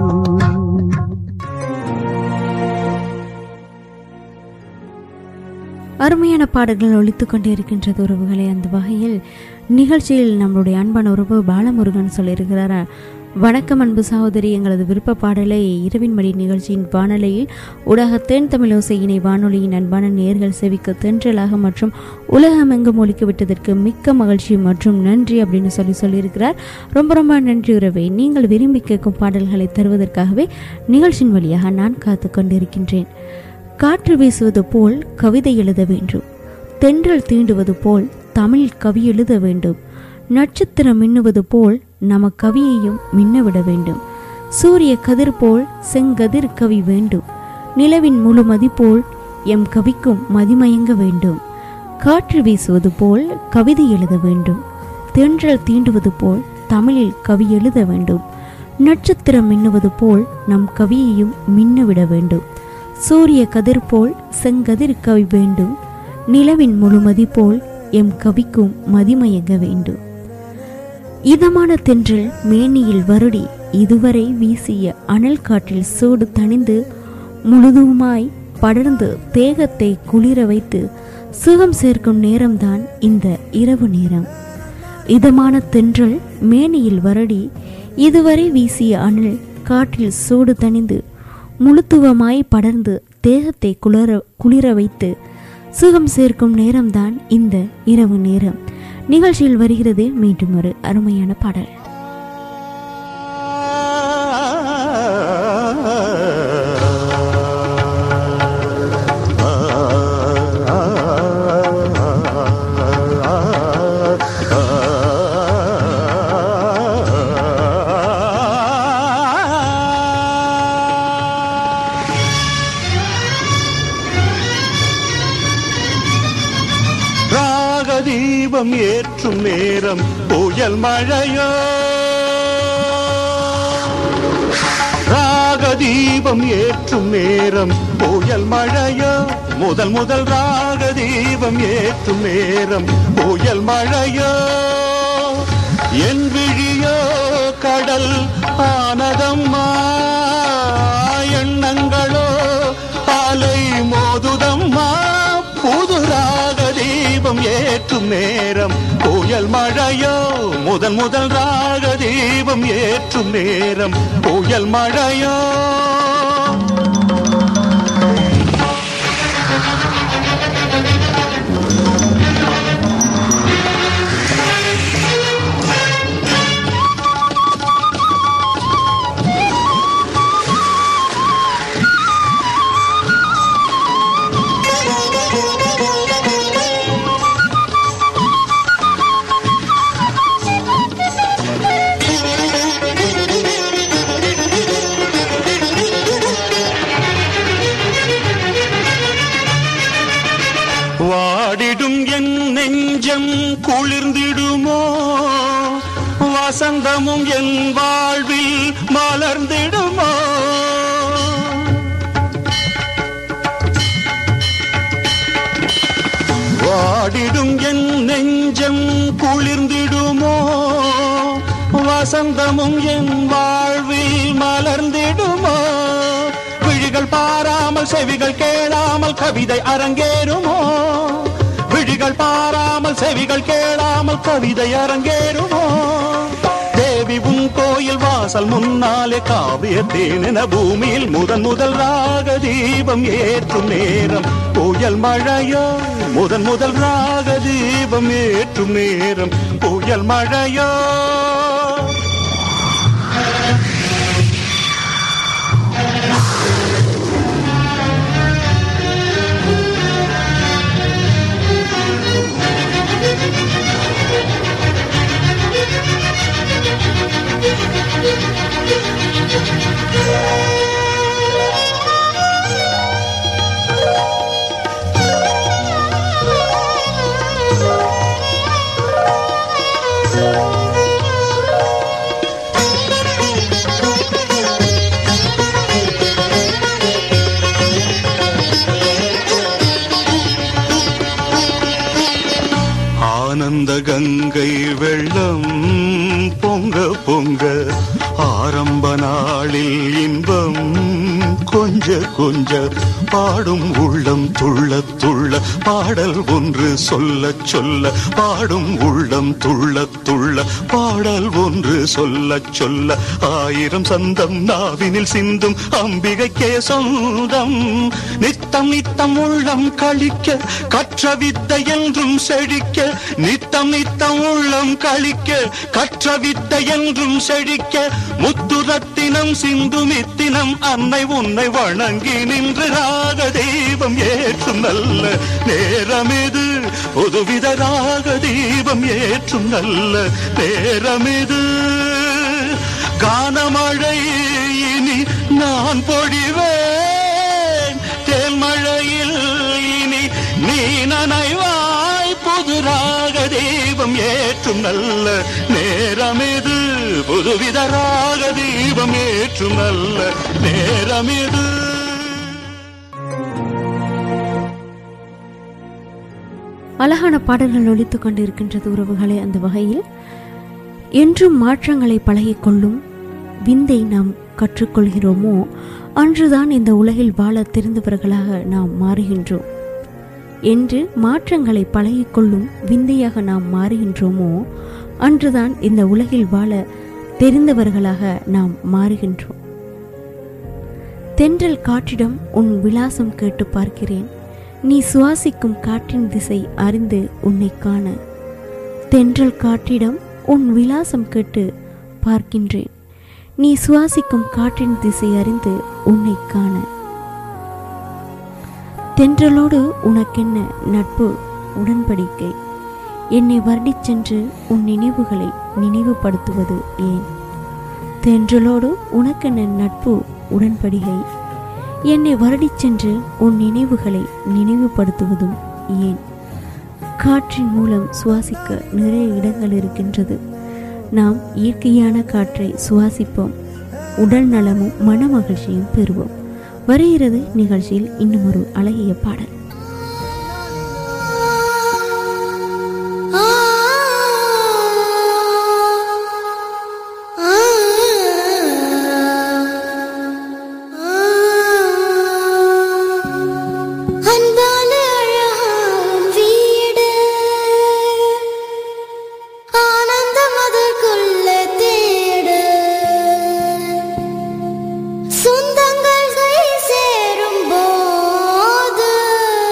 அருமையான பாடல்கள் ஒழித்து கொண்டே இருக்கின்றது உறவுகளை அந்த வகையில் நிகழ்ச்சியில் நம்மளுடைய அன்பான உறவு பாலமுருகன் சொல்லியிருக்கிறார் வணக்கம் அன்பு சகோதரி எங்களது விருப்ப பாடலை இரவின் மடி நிகழ்ச்சியின் வானொலியில் ஊடக தென் தமிழோசையினை வானொலியின் அன்பான நேர்கள் செவிக்க தென்றலாக மற்றும் உலகமெங்கும் ஒழிக்க விட்டதற்கு மிக்க மகிழ்ச்சி மற்றும் நன்றி அப்படின்னு சொல்லி சொல்லியிருக்கிறார் ரொம்ப ரொம்ப நன்றி உறவை நீங்கள் விரும்பி கேட்கும் பாடல்களை தருவதற்காகவே நிகழ்ச்சியின் வழியாக நான் காத்து கொண்டிருக்கின்றேன் காற்று வீசுவது போல் கவிதை எழுத வேண்டும் தென்றல் தீண்டுவது போல் தமிழ் கவி எழுத வேண்டும் நட்சத்திரம் மின்னுவது போல் நம கவியையும் மின்னவிட வேண்டும் சூரிய கதிர் போல் செங்கதிர் கவி வேண்டும் நிலவின் முழுமதி போல் எம் கவிக்கும் மதிமயங்க வேண்டும் காற்று வீசுவது போல் கவிதை எழுத வேண்டும் தென்றல் தீண்டுவது போல் தமிழில் கவி எழுத வேண்டும் நட்சத்திரம் மின்னுவது போல் நம் கவியையும் மின்னவிட வேண்டும் சூரிய கதிர் போல் செங்கதிர் கவி வேண்டும் நிலவின் முழுமதி போல் எம் கவிக்கும் மதிமயங்க வேண்டும் இதமான தென்றல் மேனியில் வருடி இதுவரை வீசிய அனல் காற்றில் சூடு தணிந்து முழுதுமாய் படர்ந்து தேகத்தை குளிர வைத்து சுகம் சேர்க்கும் நேரம்தான் இந்த இரவு நேரம் இதமான தென்றல் மேனியில் வருடி இதுவரை வீசிய அனல் காற்றில் சூடு தணிந்து முழுத்துவமாய் படர்ந்து தேகத்தை குளிர குளிர வைத்து சுகம் சேர்க்கும் நேரம்தான் இந்த இரவு நேரம் நிகழ்ச்சியில் வருகிறது மீண்டும் ஒரு அருமையான பாடல் ராகதீபம் ஏற்றும் நேரம் புயல் மழையோ ராகதீபம் ஏற்றும் நேரம் புயல் மழையோ முதல் முதல் ராகதீபம் ஏற்றும் நேரம் புயல் மழையோ என் விழியோ கடல் ஆனதம்மா எண்ணங்களோ அலை மோதுதம்மா புது ராக தீபம் ஏற்றும் நேரம் புயல் மழையோ முதல் முதல் ராக தீபம் ஏற்றும் நேரம் புயல் மழையோ வாடிடும் என் நெஞ்சம் குளிர்ந்திடுமோ வசந்தமும் என் வாழ்வில் மலர்ந்திடுமோ வாடிடும் என் நெஞ்சம் குளிர்ந்திடுமோ வசந்தமும் என் வாழ்வில் மலர்ந்திடுமோ விழிகள் பாராமல் செவிகள் கேளாமல் கவிதை அரங்கேறுமோ விழிகள் பாராமல் செவிகள் கேளாமல் கவிதை அரங்கேறுமோ தேவி உன் கோயில் வாசல் முன்னாலே காவிய தேனென பூமியில் முதன் முதல் ராக தீபம் ஏற்றும் நேரம் புயல் மழையோ முதன் முதல் ராக தீபம் ஏற்றும் நேரம் புயல் மழையோ பொங்க ஆரம்ப நாளில் இன்பம் கொஞ்ச கொஞ்ச பாடும் உள்ளம் துள்ள துள்ள பாடல் ஒன்று சொல்ல சொல்ல பாடும் உள்ளம் துள்ள துள்ள பாடல் ஒன்று சொல்ல சொல்ல ஆயிரம் சந்தம் நாவினில் சிந்தும் அம்பிகைக்கே சொந்தம் நித்தம் நித்தம் உள்ளம் கழிக்க கற்ற வித்தை என்றும் செழிக்க நித்தம் நித்தம் உள்ளம் கழிக்க கற்ற வித்தை என்றும் செழிக்க முத்து ரத்தினம் சிந்து மித்தினம் அன்னை உன்னை வணங்கி நின்று ராக தெய்வம் ஏற்றும் நல்ல நேரம் இது புதுவித ராக தெய்வம் ஏற்றும் நல்ல நேரம் இது கானமழை இனி நான் பொழிவேன் தேன்மழையில் இனி நீ நனைவாய் புது ராக தெய்வம் ஏற்றும் நல்ல நேரம் இது புதுவித ராக தெய்வம் ஏற்றும் நல்ல நேரம் இது அழகான பாடல்கள் ஒலித்துக் கொண்டிருக்கின்றது உறவுகளே அந்த வகையில் என்றும் மாற்றங்களை பழகிக்கொள்ளும் விந்தை நாம் கற்றுக்கொள்கிறோமோ அன்றுதான் இந்த உலகில் வாழ தெரிந்தவர்களாக நாம் மாறுகின்றோம் என்று மாற்றங்களை பழகிக்கொள்ளும் விந்தையாக நாம் மாறுகின்றோமோ அன்றுதான் இந்த உலகில் வாழ தெரிந்தவர்களாக நாம் மாறுகின்றோம் தென்றல் காற்றிடம் உன் விலாசம் கேட்டு பார்க்கிறேன் நீ சுவாசிக்கும் காற்றின் திசை அறிந்து உன்னை காண தென்றல் காற்றிடம் உன் விலாசம் கேட்டு பார்க்கின்றேன் நீ சுவாசிக்கும் காற்றின் திசை அறிந்து உன்னை காண தென்றலோடு உனக்கென்ன நட்பு உடன்படிக்கை என்னை வருடிச் சென்று உன் நினைவுகளை நினைவுபடுத்துவது ஏன் தென்றலோடு உனக்கென்ன நட்பு உடன்படிகை என்னை வருடிச் சென்று உன் நினைவுகளை நினைவுபடுத்துவதும் ஏன் காற்றின் மூலம் சுவாசிக்க நிறைய இடங்கள் இருக்கின்றது நாம் இயற்கையான காற்றை சுவாசிப்போம் உடல் நலமும் மன மகிழ்ச்சியும் பெறுவோம் வருகிறது நிகழ்ச்சியில் இன்னும் ஒரு அழகிய பாடல் அன்பான அழகாம் வீடு ஆனந்தம் அதற்குள்ள தேடு சொந்தங்கள் கை சேரும் போது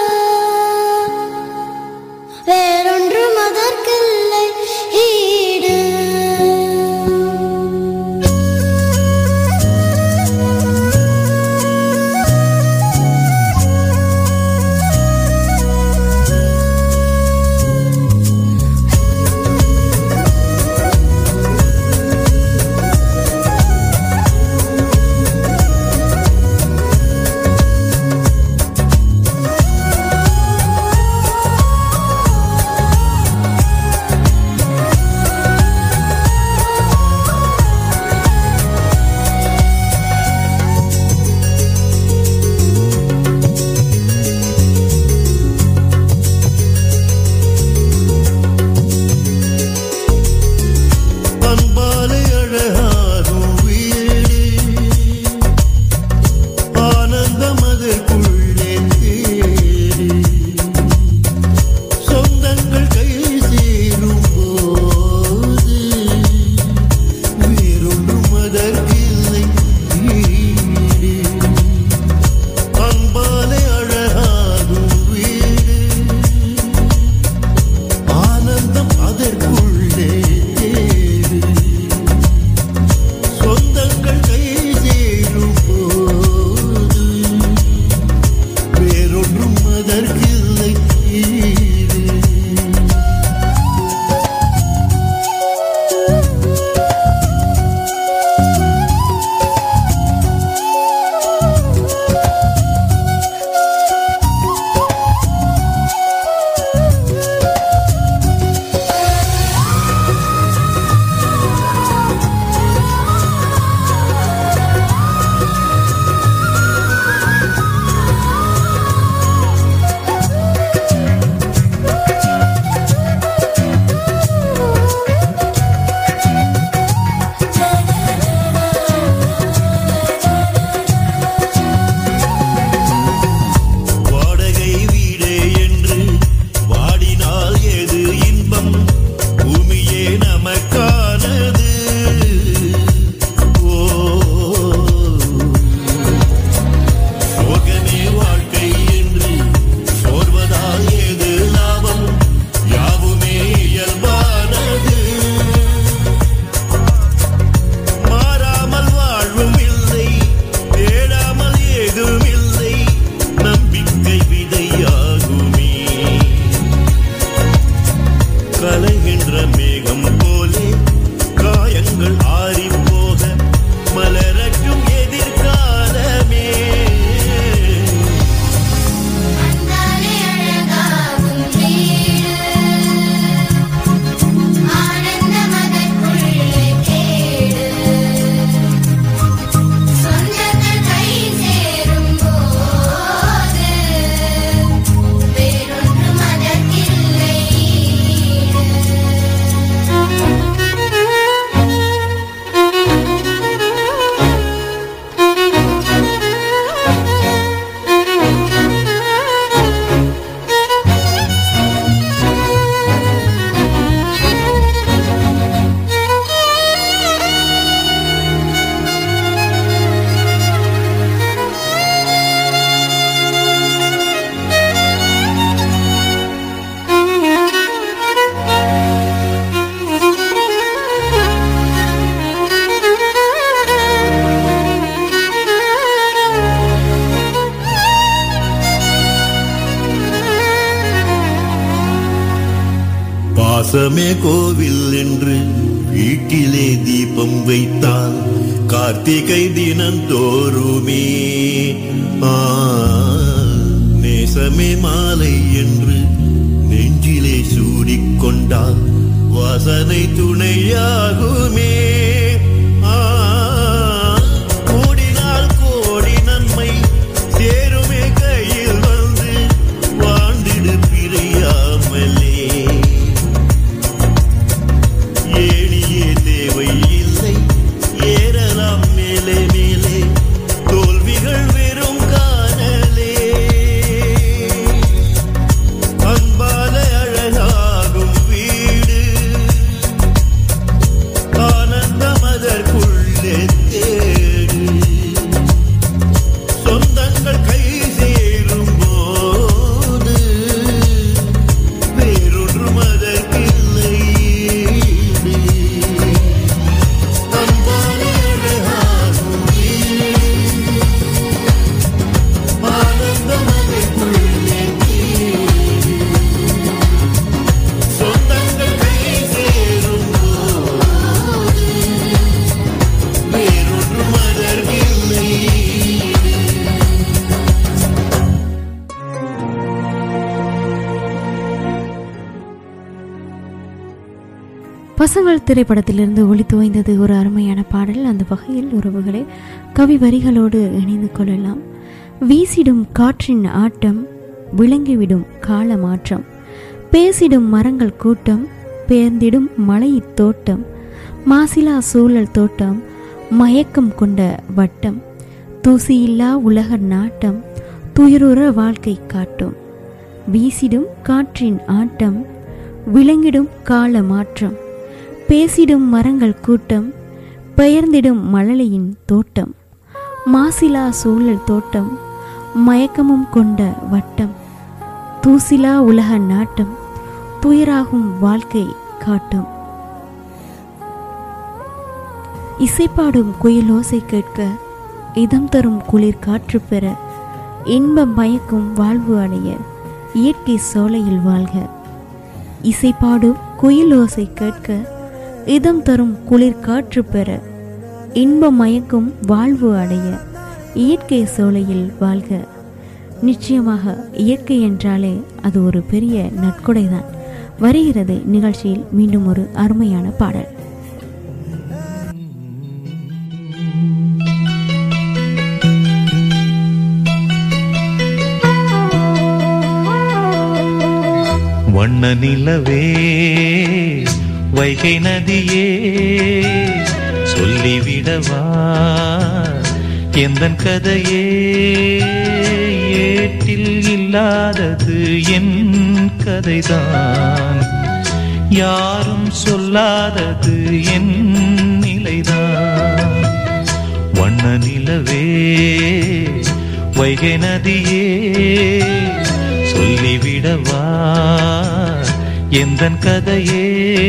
மாசமே கோவில் என்று வீட்டிலே தீபம் வைத்தால் கார்த்திகை தினந்தோறுமே ஆ, நேசமே மாலை என்று நெஞ்சிலே சூடிக்கொண்டால் வாசனை துணையாகுமே ஆ, கூடினால் கோடி நன்மை சேருமே கையில் வந்து வாழ்ந்திடு பிரியாமலே ஏணியே தேவை இல்லை ஏறலாம் மேலே மேலே தோல்விகள் வெறும் காணலே அன்பால அழகாகும் வீடு ஆனந்தம் அதற்குள்ளே தேடு சொந்தங்கள் கை சேரும் போது வேறொன்றும் அதற்கில்லை அன்பாலே அழகாகும் வீடு. ஆனந்தம் அதற்குள்ளே தேடு. சொந்தங்கள் கை சேரும் போது வேறொன்றும் அதற்கில்லை பசங்கள் திரைப்படத்திலிருந்து ஒளித்து வைந்தது ஒரு அருமையான பாடல் அந்த வகையில் உறவுகளை கவி வரிகளோடு இணைந்து கொள்ளலாம் வீசிடும் காற்றின் ஆட்டம் விளங்கிவிடும் கால மாற்றம் பேசிடும் மரங்கள் கூட்டம் பேர்ந்திடும் மலைத் தோட்டம் மாசிலா சூழல் தோட்டம் மயக்கம் கொண்ட வட்டம் தூசியில்லா உலக நாட்டம் துயருற வாழ்க்கை காட்டும் வீசிடும் காற்றின் ஆட்டம் விளங்கிடும் கால மாற்றம் பேசிடும் மரங்கள் கூட்டம் பெயர்ந்திடும் மழலையின் தோட்டம் மாசிலா சூழல் தோட்டம் மயக்கமும் கொண்ட வட்டம் தூசிலா உலக நாட்டம் துயராகும் வாழ்க்கை காட்டும் இசைப்பாடும் குயிலோசை கேட்க இதம் தரும் குளிர் காற்று பெற இன்பம் மயக்கும் வாழ்வு அடைய இயற்கை சோலையில் வாழ்க இசைப்பாடும் குயிலோசை கேட்க இதம் தரும் குளிர் காற்று பெற இன்பம் மயக்கும் வாழ்வு அடைய இயற்கை சோலையில் வாழ்க நிச்சயமாக இயற்கை என்றாலே அது ஒரு பெரிய நற்கொடைதான் வருகிறது நிகழ்ச்சியில் மீண்டும் ஒரு அருமையான பாடல் வண்ண நிலவே வைகை நதியே சொல்லிவிடவா எந்தன் கதையே ஏட்டில் இல்லாதது என் கதைதான் யாரும் சொல்லாதது என் நிலைதான் வண்ண நிலவே வைகை நதியே சொல்லிவிடவா எந்தன் கதையே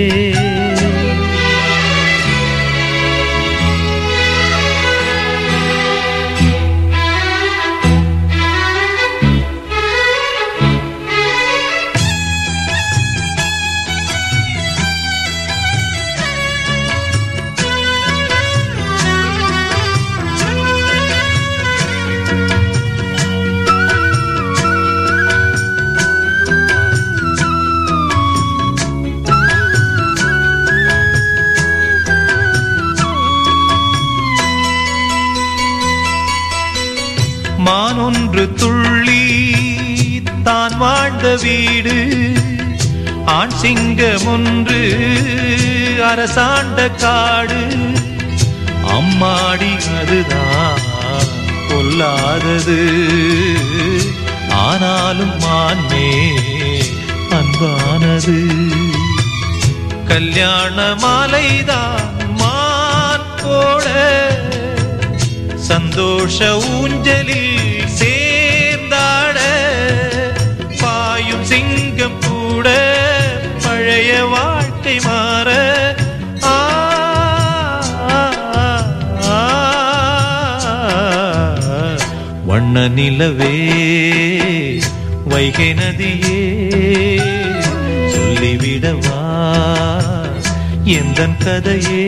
மான் ஒன்று துள்ளி தான் வாழ்ந்த வீடு ஆண் சிங்கம் ஒன்று அரசாண்ட காடு அம்மாடி அதுதான் கொல்லாதது ஆனாலும் மான்மே அன்பானது கல்யாண மாலைதான் மான் போட சந்தோஷ ஊஞ்சலில் சேர்ந்தாட பாயும் சிங்கம் கூட பழைய வாழ்க்கை மாற ஆ, ஆ, ஆ, வண்ண நிலவே வைகை நதியே சொல்லிவிடவா எந்தன் கதையே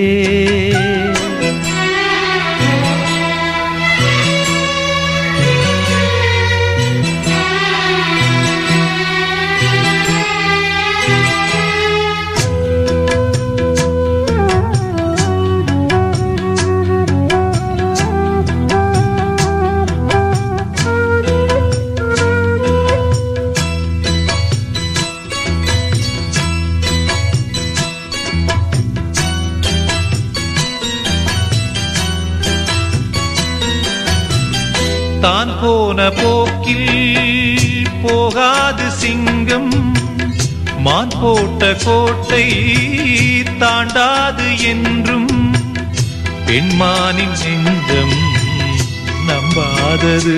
தான் போன போக்கில் போகாது சிங்கம் மான் போட்ட கோட்டை தாண்டாது என்றும் பெண்மானின் நெஞ்சம் நம்பாதது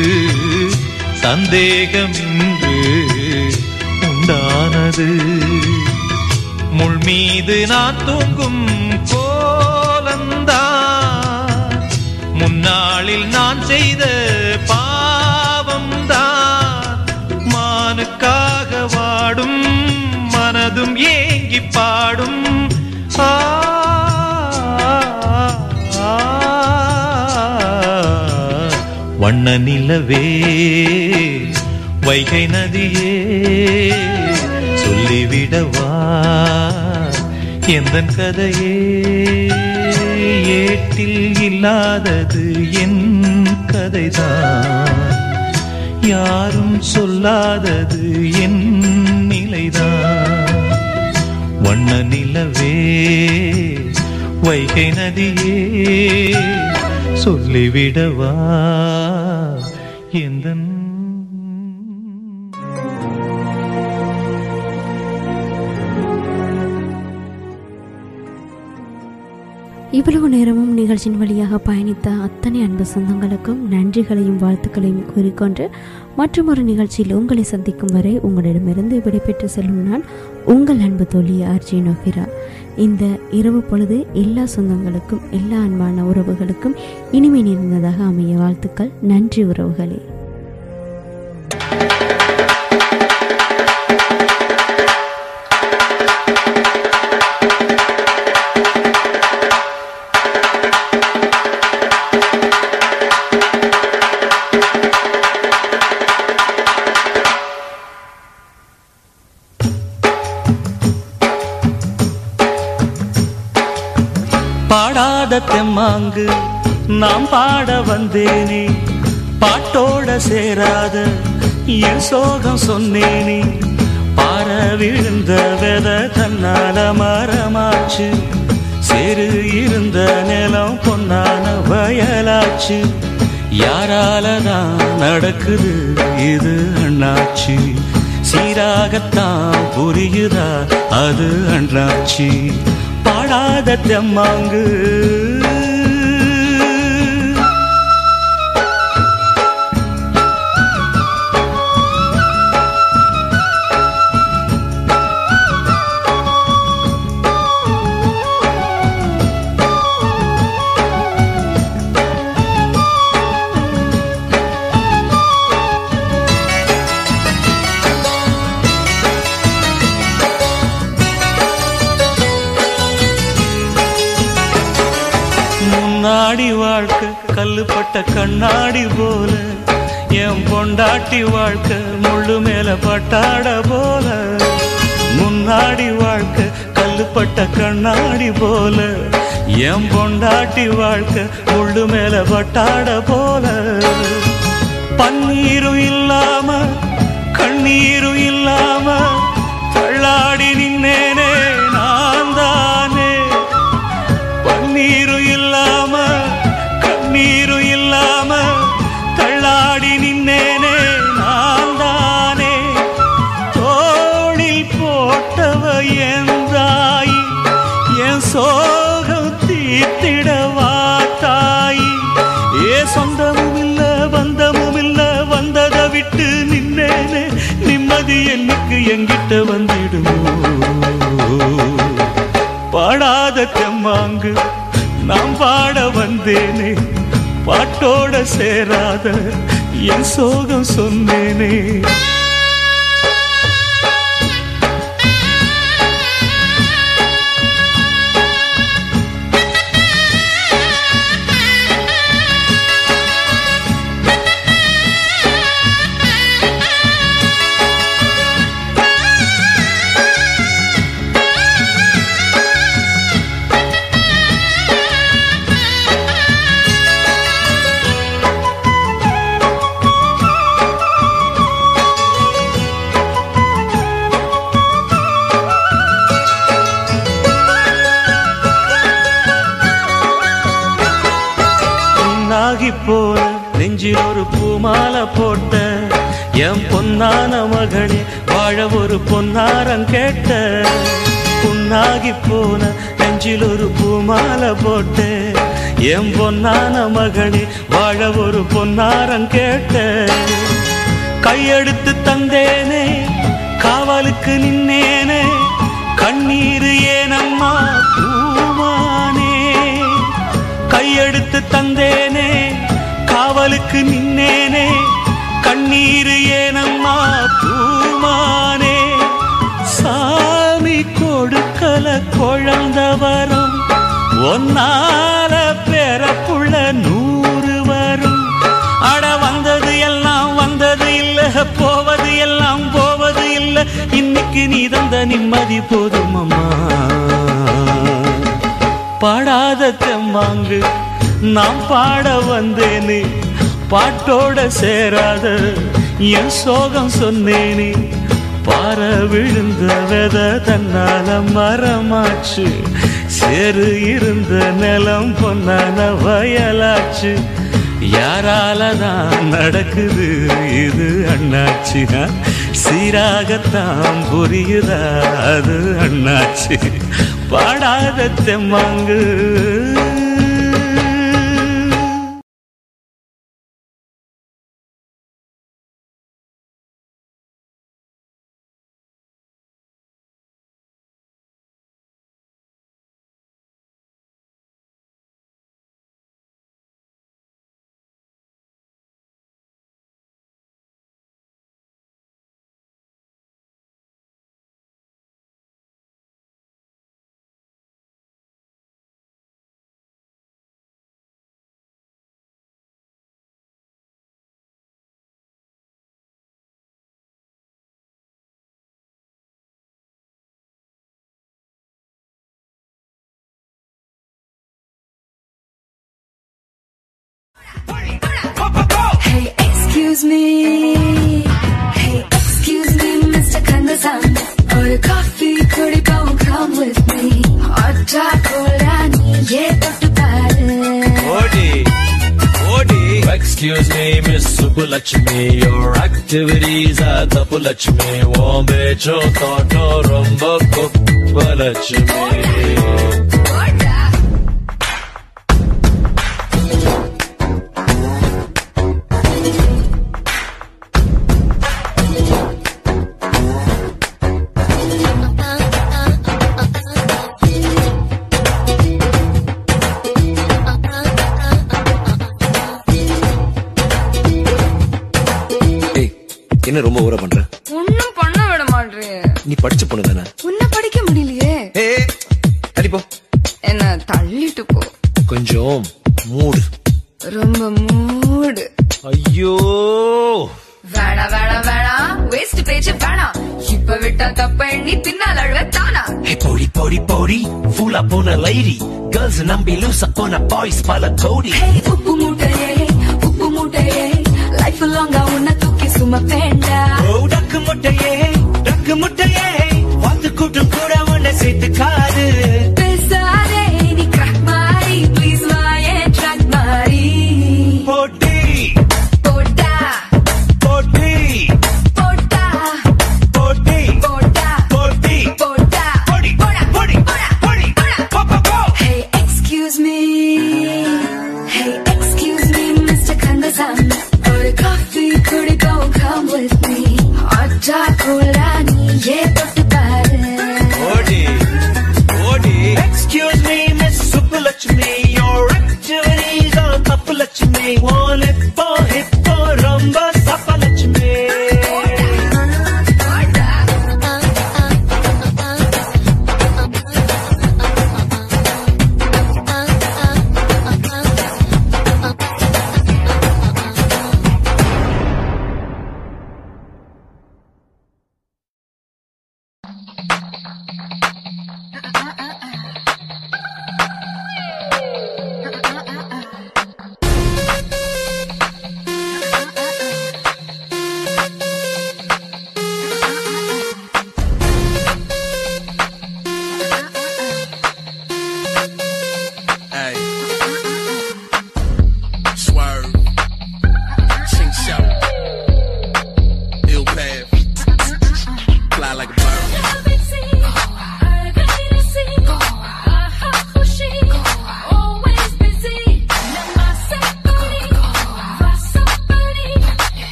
சந்தேகம் இன்று உண்டானது முள் மீது நான் தூங்கும் கோலந்தான் முன்னாளில் நான் செய்த பாவம்தான் மானுக்காக வாடும் மனதும் ஏங்கி பாடும் ஆ, ஆ, வண்ண நிலவே வைகை நதியே சொல்லிவிடவா எந்தன் கதையே ஏட்டில் இல்லாதது என் கதைதான் யாரும் சொல்லாதது என் நிலைதான் வண்ண நிலவே வைகை நதியே சொல்லிவிடவா எந்தன் இவ்வளவு நேரமும் நிகழ்ச்சியின் வழியாக பயணித்த அத்தனை அன்பு சொந்தங்களுக்கும் நன்றிகளையும் வாழ்த்துக்களையும் கூறிக்கொண்டு மற்றும் ஒரு நிகழ்ச்சியில் உங்களை சந்திக்கும் வரை உங்களிடமிருந்து விடைபெற்று செல்லும் நான் உங்கள் அன்பு தோழி ஆர்ஜி நோஃபிரா இந்த இரவு பொழுது எல்லா சொந்தங்களுக்கும் எல்லா அன்பான உறவுகளுக்கும் இனிமை நிறைந்ததாக அமைய வாழ்த்துக்கள் நன்றி உறவுகளே பாடாத தெம்மாங்கு நாம் பாட வந்தேனே பாட்டோட சேராத என் சோகம் சொன்னேனே பார விழுந்த வெத தன்னால மரமாச்சு சேரு இருந்த நிலம் பொன்னான வயலாச்சு யாரால தான் நடக்குது இது அண்ணாச்சி சீராகத்தான் புரியுதா அது அண்ணாச்சி பாடாத தெம்மாங்கு முன்னாடி வாழ்க்கை கல்லுப்பட்ட கண்ணாடி போல என் பொண்டாட்டி வாழ்க்கை முள்ளு மேல பட்டாட போல முன்னாடி வாழ்க்கை கல்லுப்பட்ட கண்ணாடி போல என் பொண்டாட்டி வாழ்க்கை முள்ளு மேல பட்டாட போல பன்னீரும் இல்லாம கண்ணீரும் இல்லாம தள்ளாடி நின்னேனே நான் தானே பன்னீரும் இல்லாம கண்ணீரும் இல்லாம தள்ளாடி நின்னேனே நான் தானே தோளில் போட்டவ என் தாய் என் சோகம் தீர்த்திடவா தாய் ஏ சொந்தமும் இல்ல பந்தமும் இல்ல வந்ததை விட்டு நின்னேனே நிம்மதி என்னைக்கு எங்கிட்ட வந்திடுமோ பாடாத தெம்மாங்கு நாம் பாட வந்தேனே பாட்டோட சேராத என் சோகம் சொன்னேனே பொன்னாகி போன நெஞ்சில் ஒரு பூமாலை போட்ட என் பொன்னான மகளே வாழ ஒரு பொன்னாரம் கேட்ட பொன்னாகி போன நெஞ்சில் ஒரு பூமாலை போட்ட என் பொன்னான மகளே வாழ ஒரு பொன்னாரம் கேட்ட கையெடுத்து தந்தேனே காவலுக்கு நின்னேனே கண்ணீர் ஏனம்மா பூமானே கையெடுத்து தந்தேனே காவலுக்கு நின்னேனே கண்ணீர் ஏனம்மா பூமானே சாமி கொடுக்கல குழந்த வரும் ஒன்னால பிறப்புள்ள நூறு வரும் அட வந்தது எல்லாம் வந்தது இல்ல போவது எல்லாம் போவது இல்ல இன்னைக்கு நீ தந்த நிம்மதி போதும் அம்மா பாடாத தெம்மாங்கு நான் பாட வந்தேனே பாட்டோட சேராத என் சோகம் சொன்னேனே பாற விழுந்த வெத தன்னால மரமாச்சு சேரு இருந்த நிலம் பொன்னான வயலாச்சு யாரால தான் நடக்குது இது அண்ணாச்சி ஆ? சீராகத்தான் புரியுதா அது அண்ணாச்சி பாடாத தெம்மாங்கு Hey, excuse me. Hey, excuse me, Mr. Kandasan. Or a coffee, could come come with me? Hot chocolate, yeah, Dr. Odi, Odi. Excuse me, Miss Subulakshmi, your activities are the Pulakshmi. Wombe choto to romba kuppalakshmi. ஏய் என்ன ரொம்ப ஓர பண்ற ஒன்னும் பண்ண விட மாட்டேன் நீ படிச்ச பொண்ணு தானே உன்னை படிக்க முடியலையே அடிப்போ என்ன தள்ளிட்டு போ கொஞ்சம் மூடு ரொம்ப மூடு ஐயோ வேணா வேணா வேணா வேஸ்ட் பேச்சு வேணாம் இப்ப விட்டா தப்ப எண்ணி பின்னால் அழுவ தானா Hey, pori, pori, pori, fool up on a lady. Girls நம்பி loose up on a boys பல கோடி. Hey, உப்பு மூட்டையே உப்பு மூட்டையே லைஃப் லாங்கா உன்னை தூக்கி சும வேண்டாம் ஓ, டக்கு முட்டையே, டக்கு முட்டையே, வாத்து கூட்டம் கூட உன்னை சேர்த்துக்காது. பேசாதே நீ crack மாறி ப்ளீஸ் வாயே ட்ராக் மாறி போட்டி, போட்டா போட்டி, போட்டா போட்டி, போட்டா போட்டி. போட்டா போடி, போடி, போடி, போடி, போ, போ, போ. Hey, excuse me. Hey, excuse me, Mr. Kandasan. Or a coffee, could you go come with me? Hot chocolate, yeah, தொட்டு பாரு. ஓடி, ஓடி. Excuse me, Miss Subbulakshmi, your activities are தப்பு லட்சுமி. உன் இப்போ, இப்போ ரொம்ப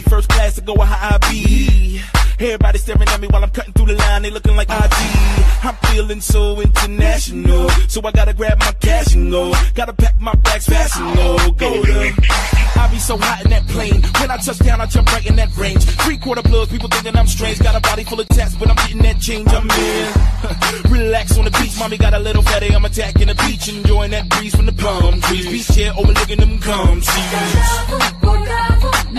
first class to go a high B. Everybody staring at me while I'm cutting through the line, they looking like ID. I'm feeling so international, so I gotta grab my cash and go. Gotta pack my bags fast and go. Go to. I be so hot in that plane. When I touch down, I jump right in that range. Three quarter bloods, people thinking I'm strange. Got a body full of tats, but I'm getting that change. I'm in. Relax on the beach, mommy got a little fatty. I'm attacking the beach, enjoying that breeze from the palm trees. Beach chair overlooking them calm seas.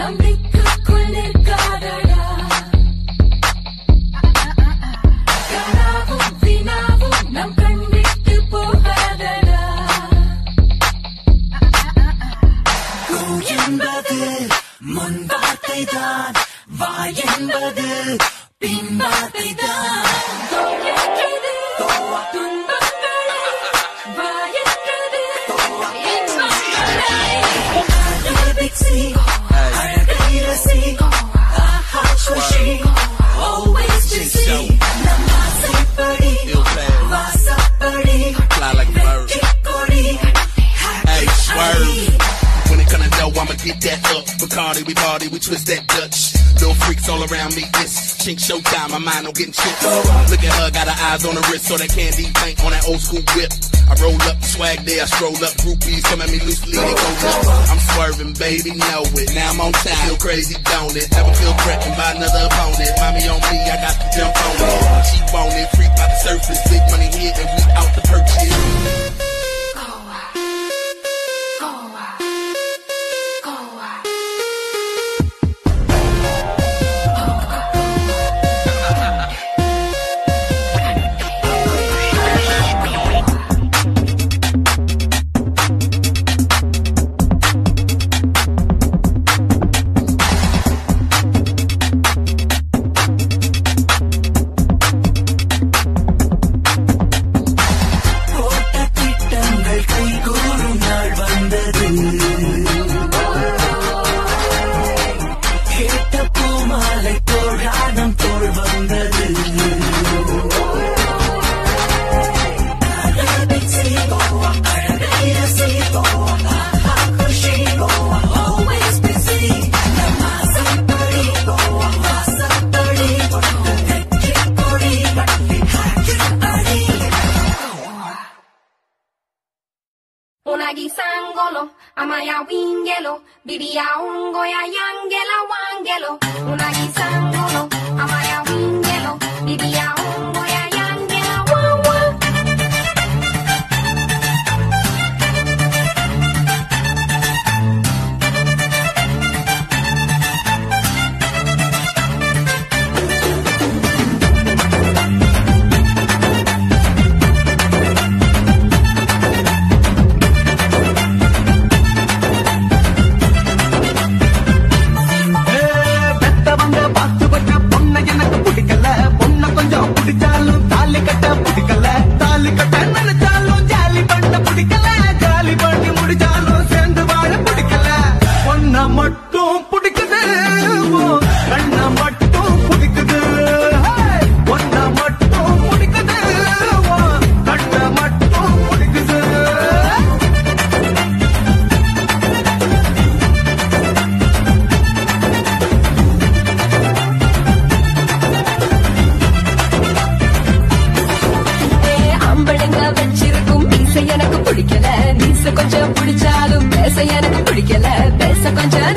என்பது முன் வார்த்தை தான் வாய் என்பது பின் வார்த்தை Fly like a bird. Hey, swerve. When it come to dough, I'ma get that up. Bacardi, we party, we twist that Dutch. Little freaks all around me. This chink showtime, my mind on getting shit. Look at her, got her eyes on the wrist, so that candy paint on that old school whip. I roll up, swag there, I stroll up, groupies come at me loosely, they go nuts. I'm swerving, baby, know it. Now I'm on time, feel crazy, don't it? Never feel threatened by another opponent. Mommy on me, I got to jump on it. She want it, freak by the surface, big money here, and we out the purchase. போட்ட திட்டங்கள் கைகூறும் நாள் வந்தது கேட்ட பூமாலை தோழானம் தோல் வந்தது அழகை செய்வோம், அழகை ரசிப்போம். ஆஹா, குஷி, always busy. நம் ஆசைப்படி, வாசப்படி, வெற்றிக் கொடி, hat-trick அடி. Una gisangolo, amaya wingelo, bibia ungo ya yangela wangelo. Una gisangolo, amaya wingelo, bibia ungo ya yangela wawa. பெத்தவங்க பார்த்து வச்ச பொண்ணை எனக்கு பிடிக்கல பொண்ணை கொஞ்சம் பிடிச்சாலும் தாலி கட்ட பிடிக்கல தாலி கட்ட நினைச்சாலும் ஜாலி பண்ண பிடிக்கல ஜாலி பண்ணி முடிச்சாலும் சேர்ந்து வாழ பிடிக்கல பொண்ணை மட்டும் பிடிக்குது ஓ, கண்ணை மட்டும் பிடிக்குது ஹே! பொண்ணை மட்டும் பிடிக்குது ஓ, கண்ணை மட்டும் பிடிக்குது ஆம்பளைங்க வச்சிருக்கும் மீசை எனக்கு பிடிக்கல மீசை கொஞ்சம் பிடிச்சாலும் பேச எனக்கு பிடிக்கல பேச கொஞ்சம்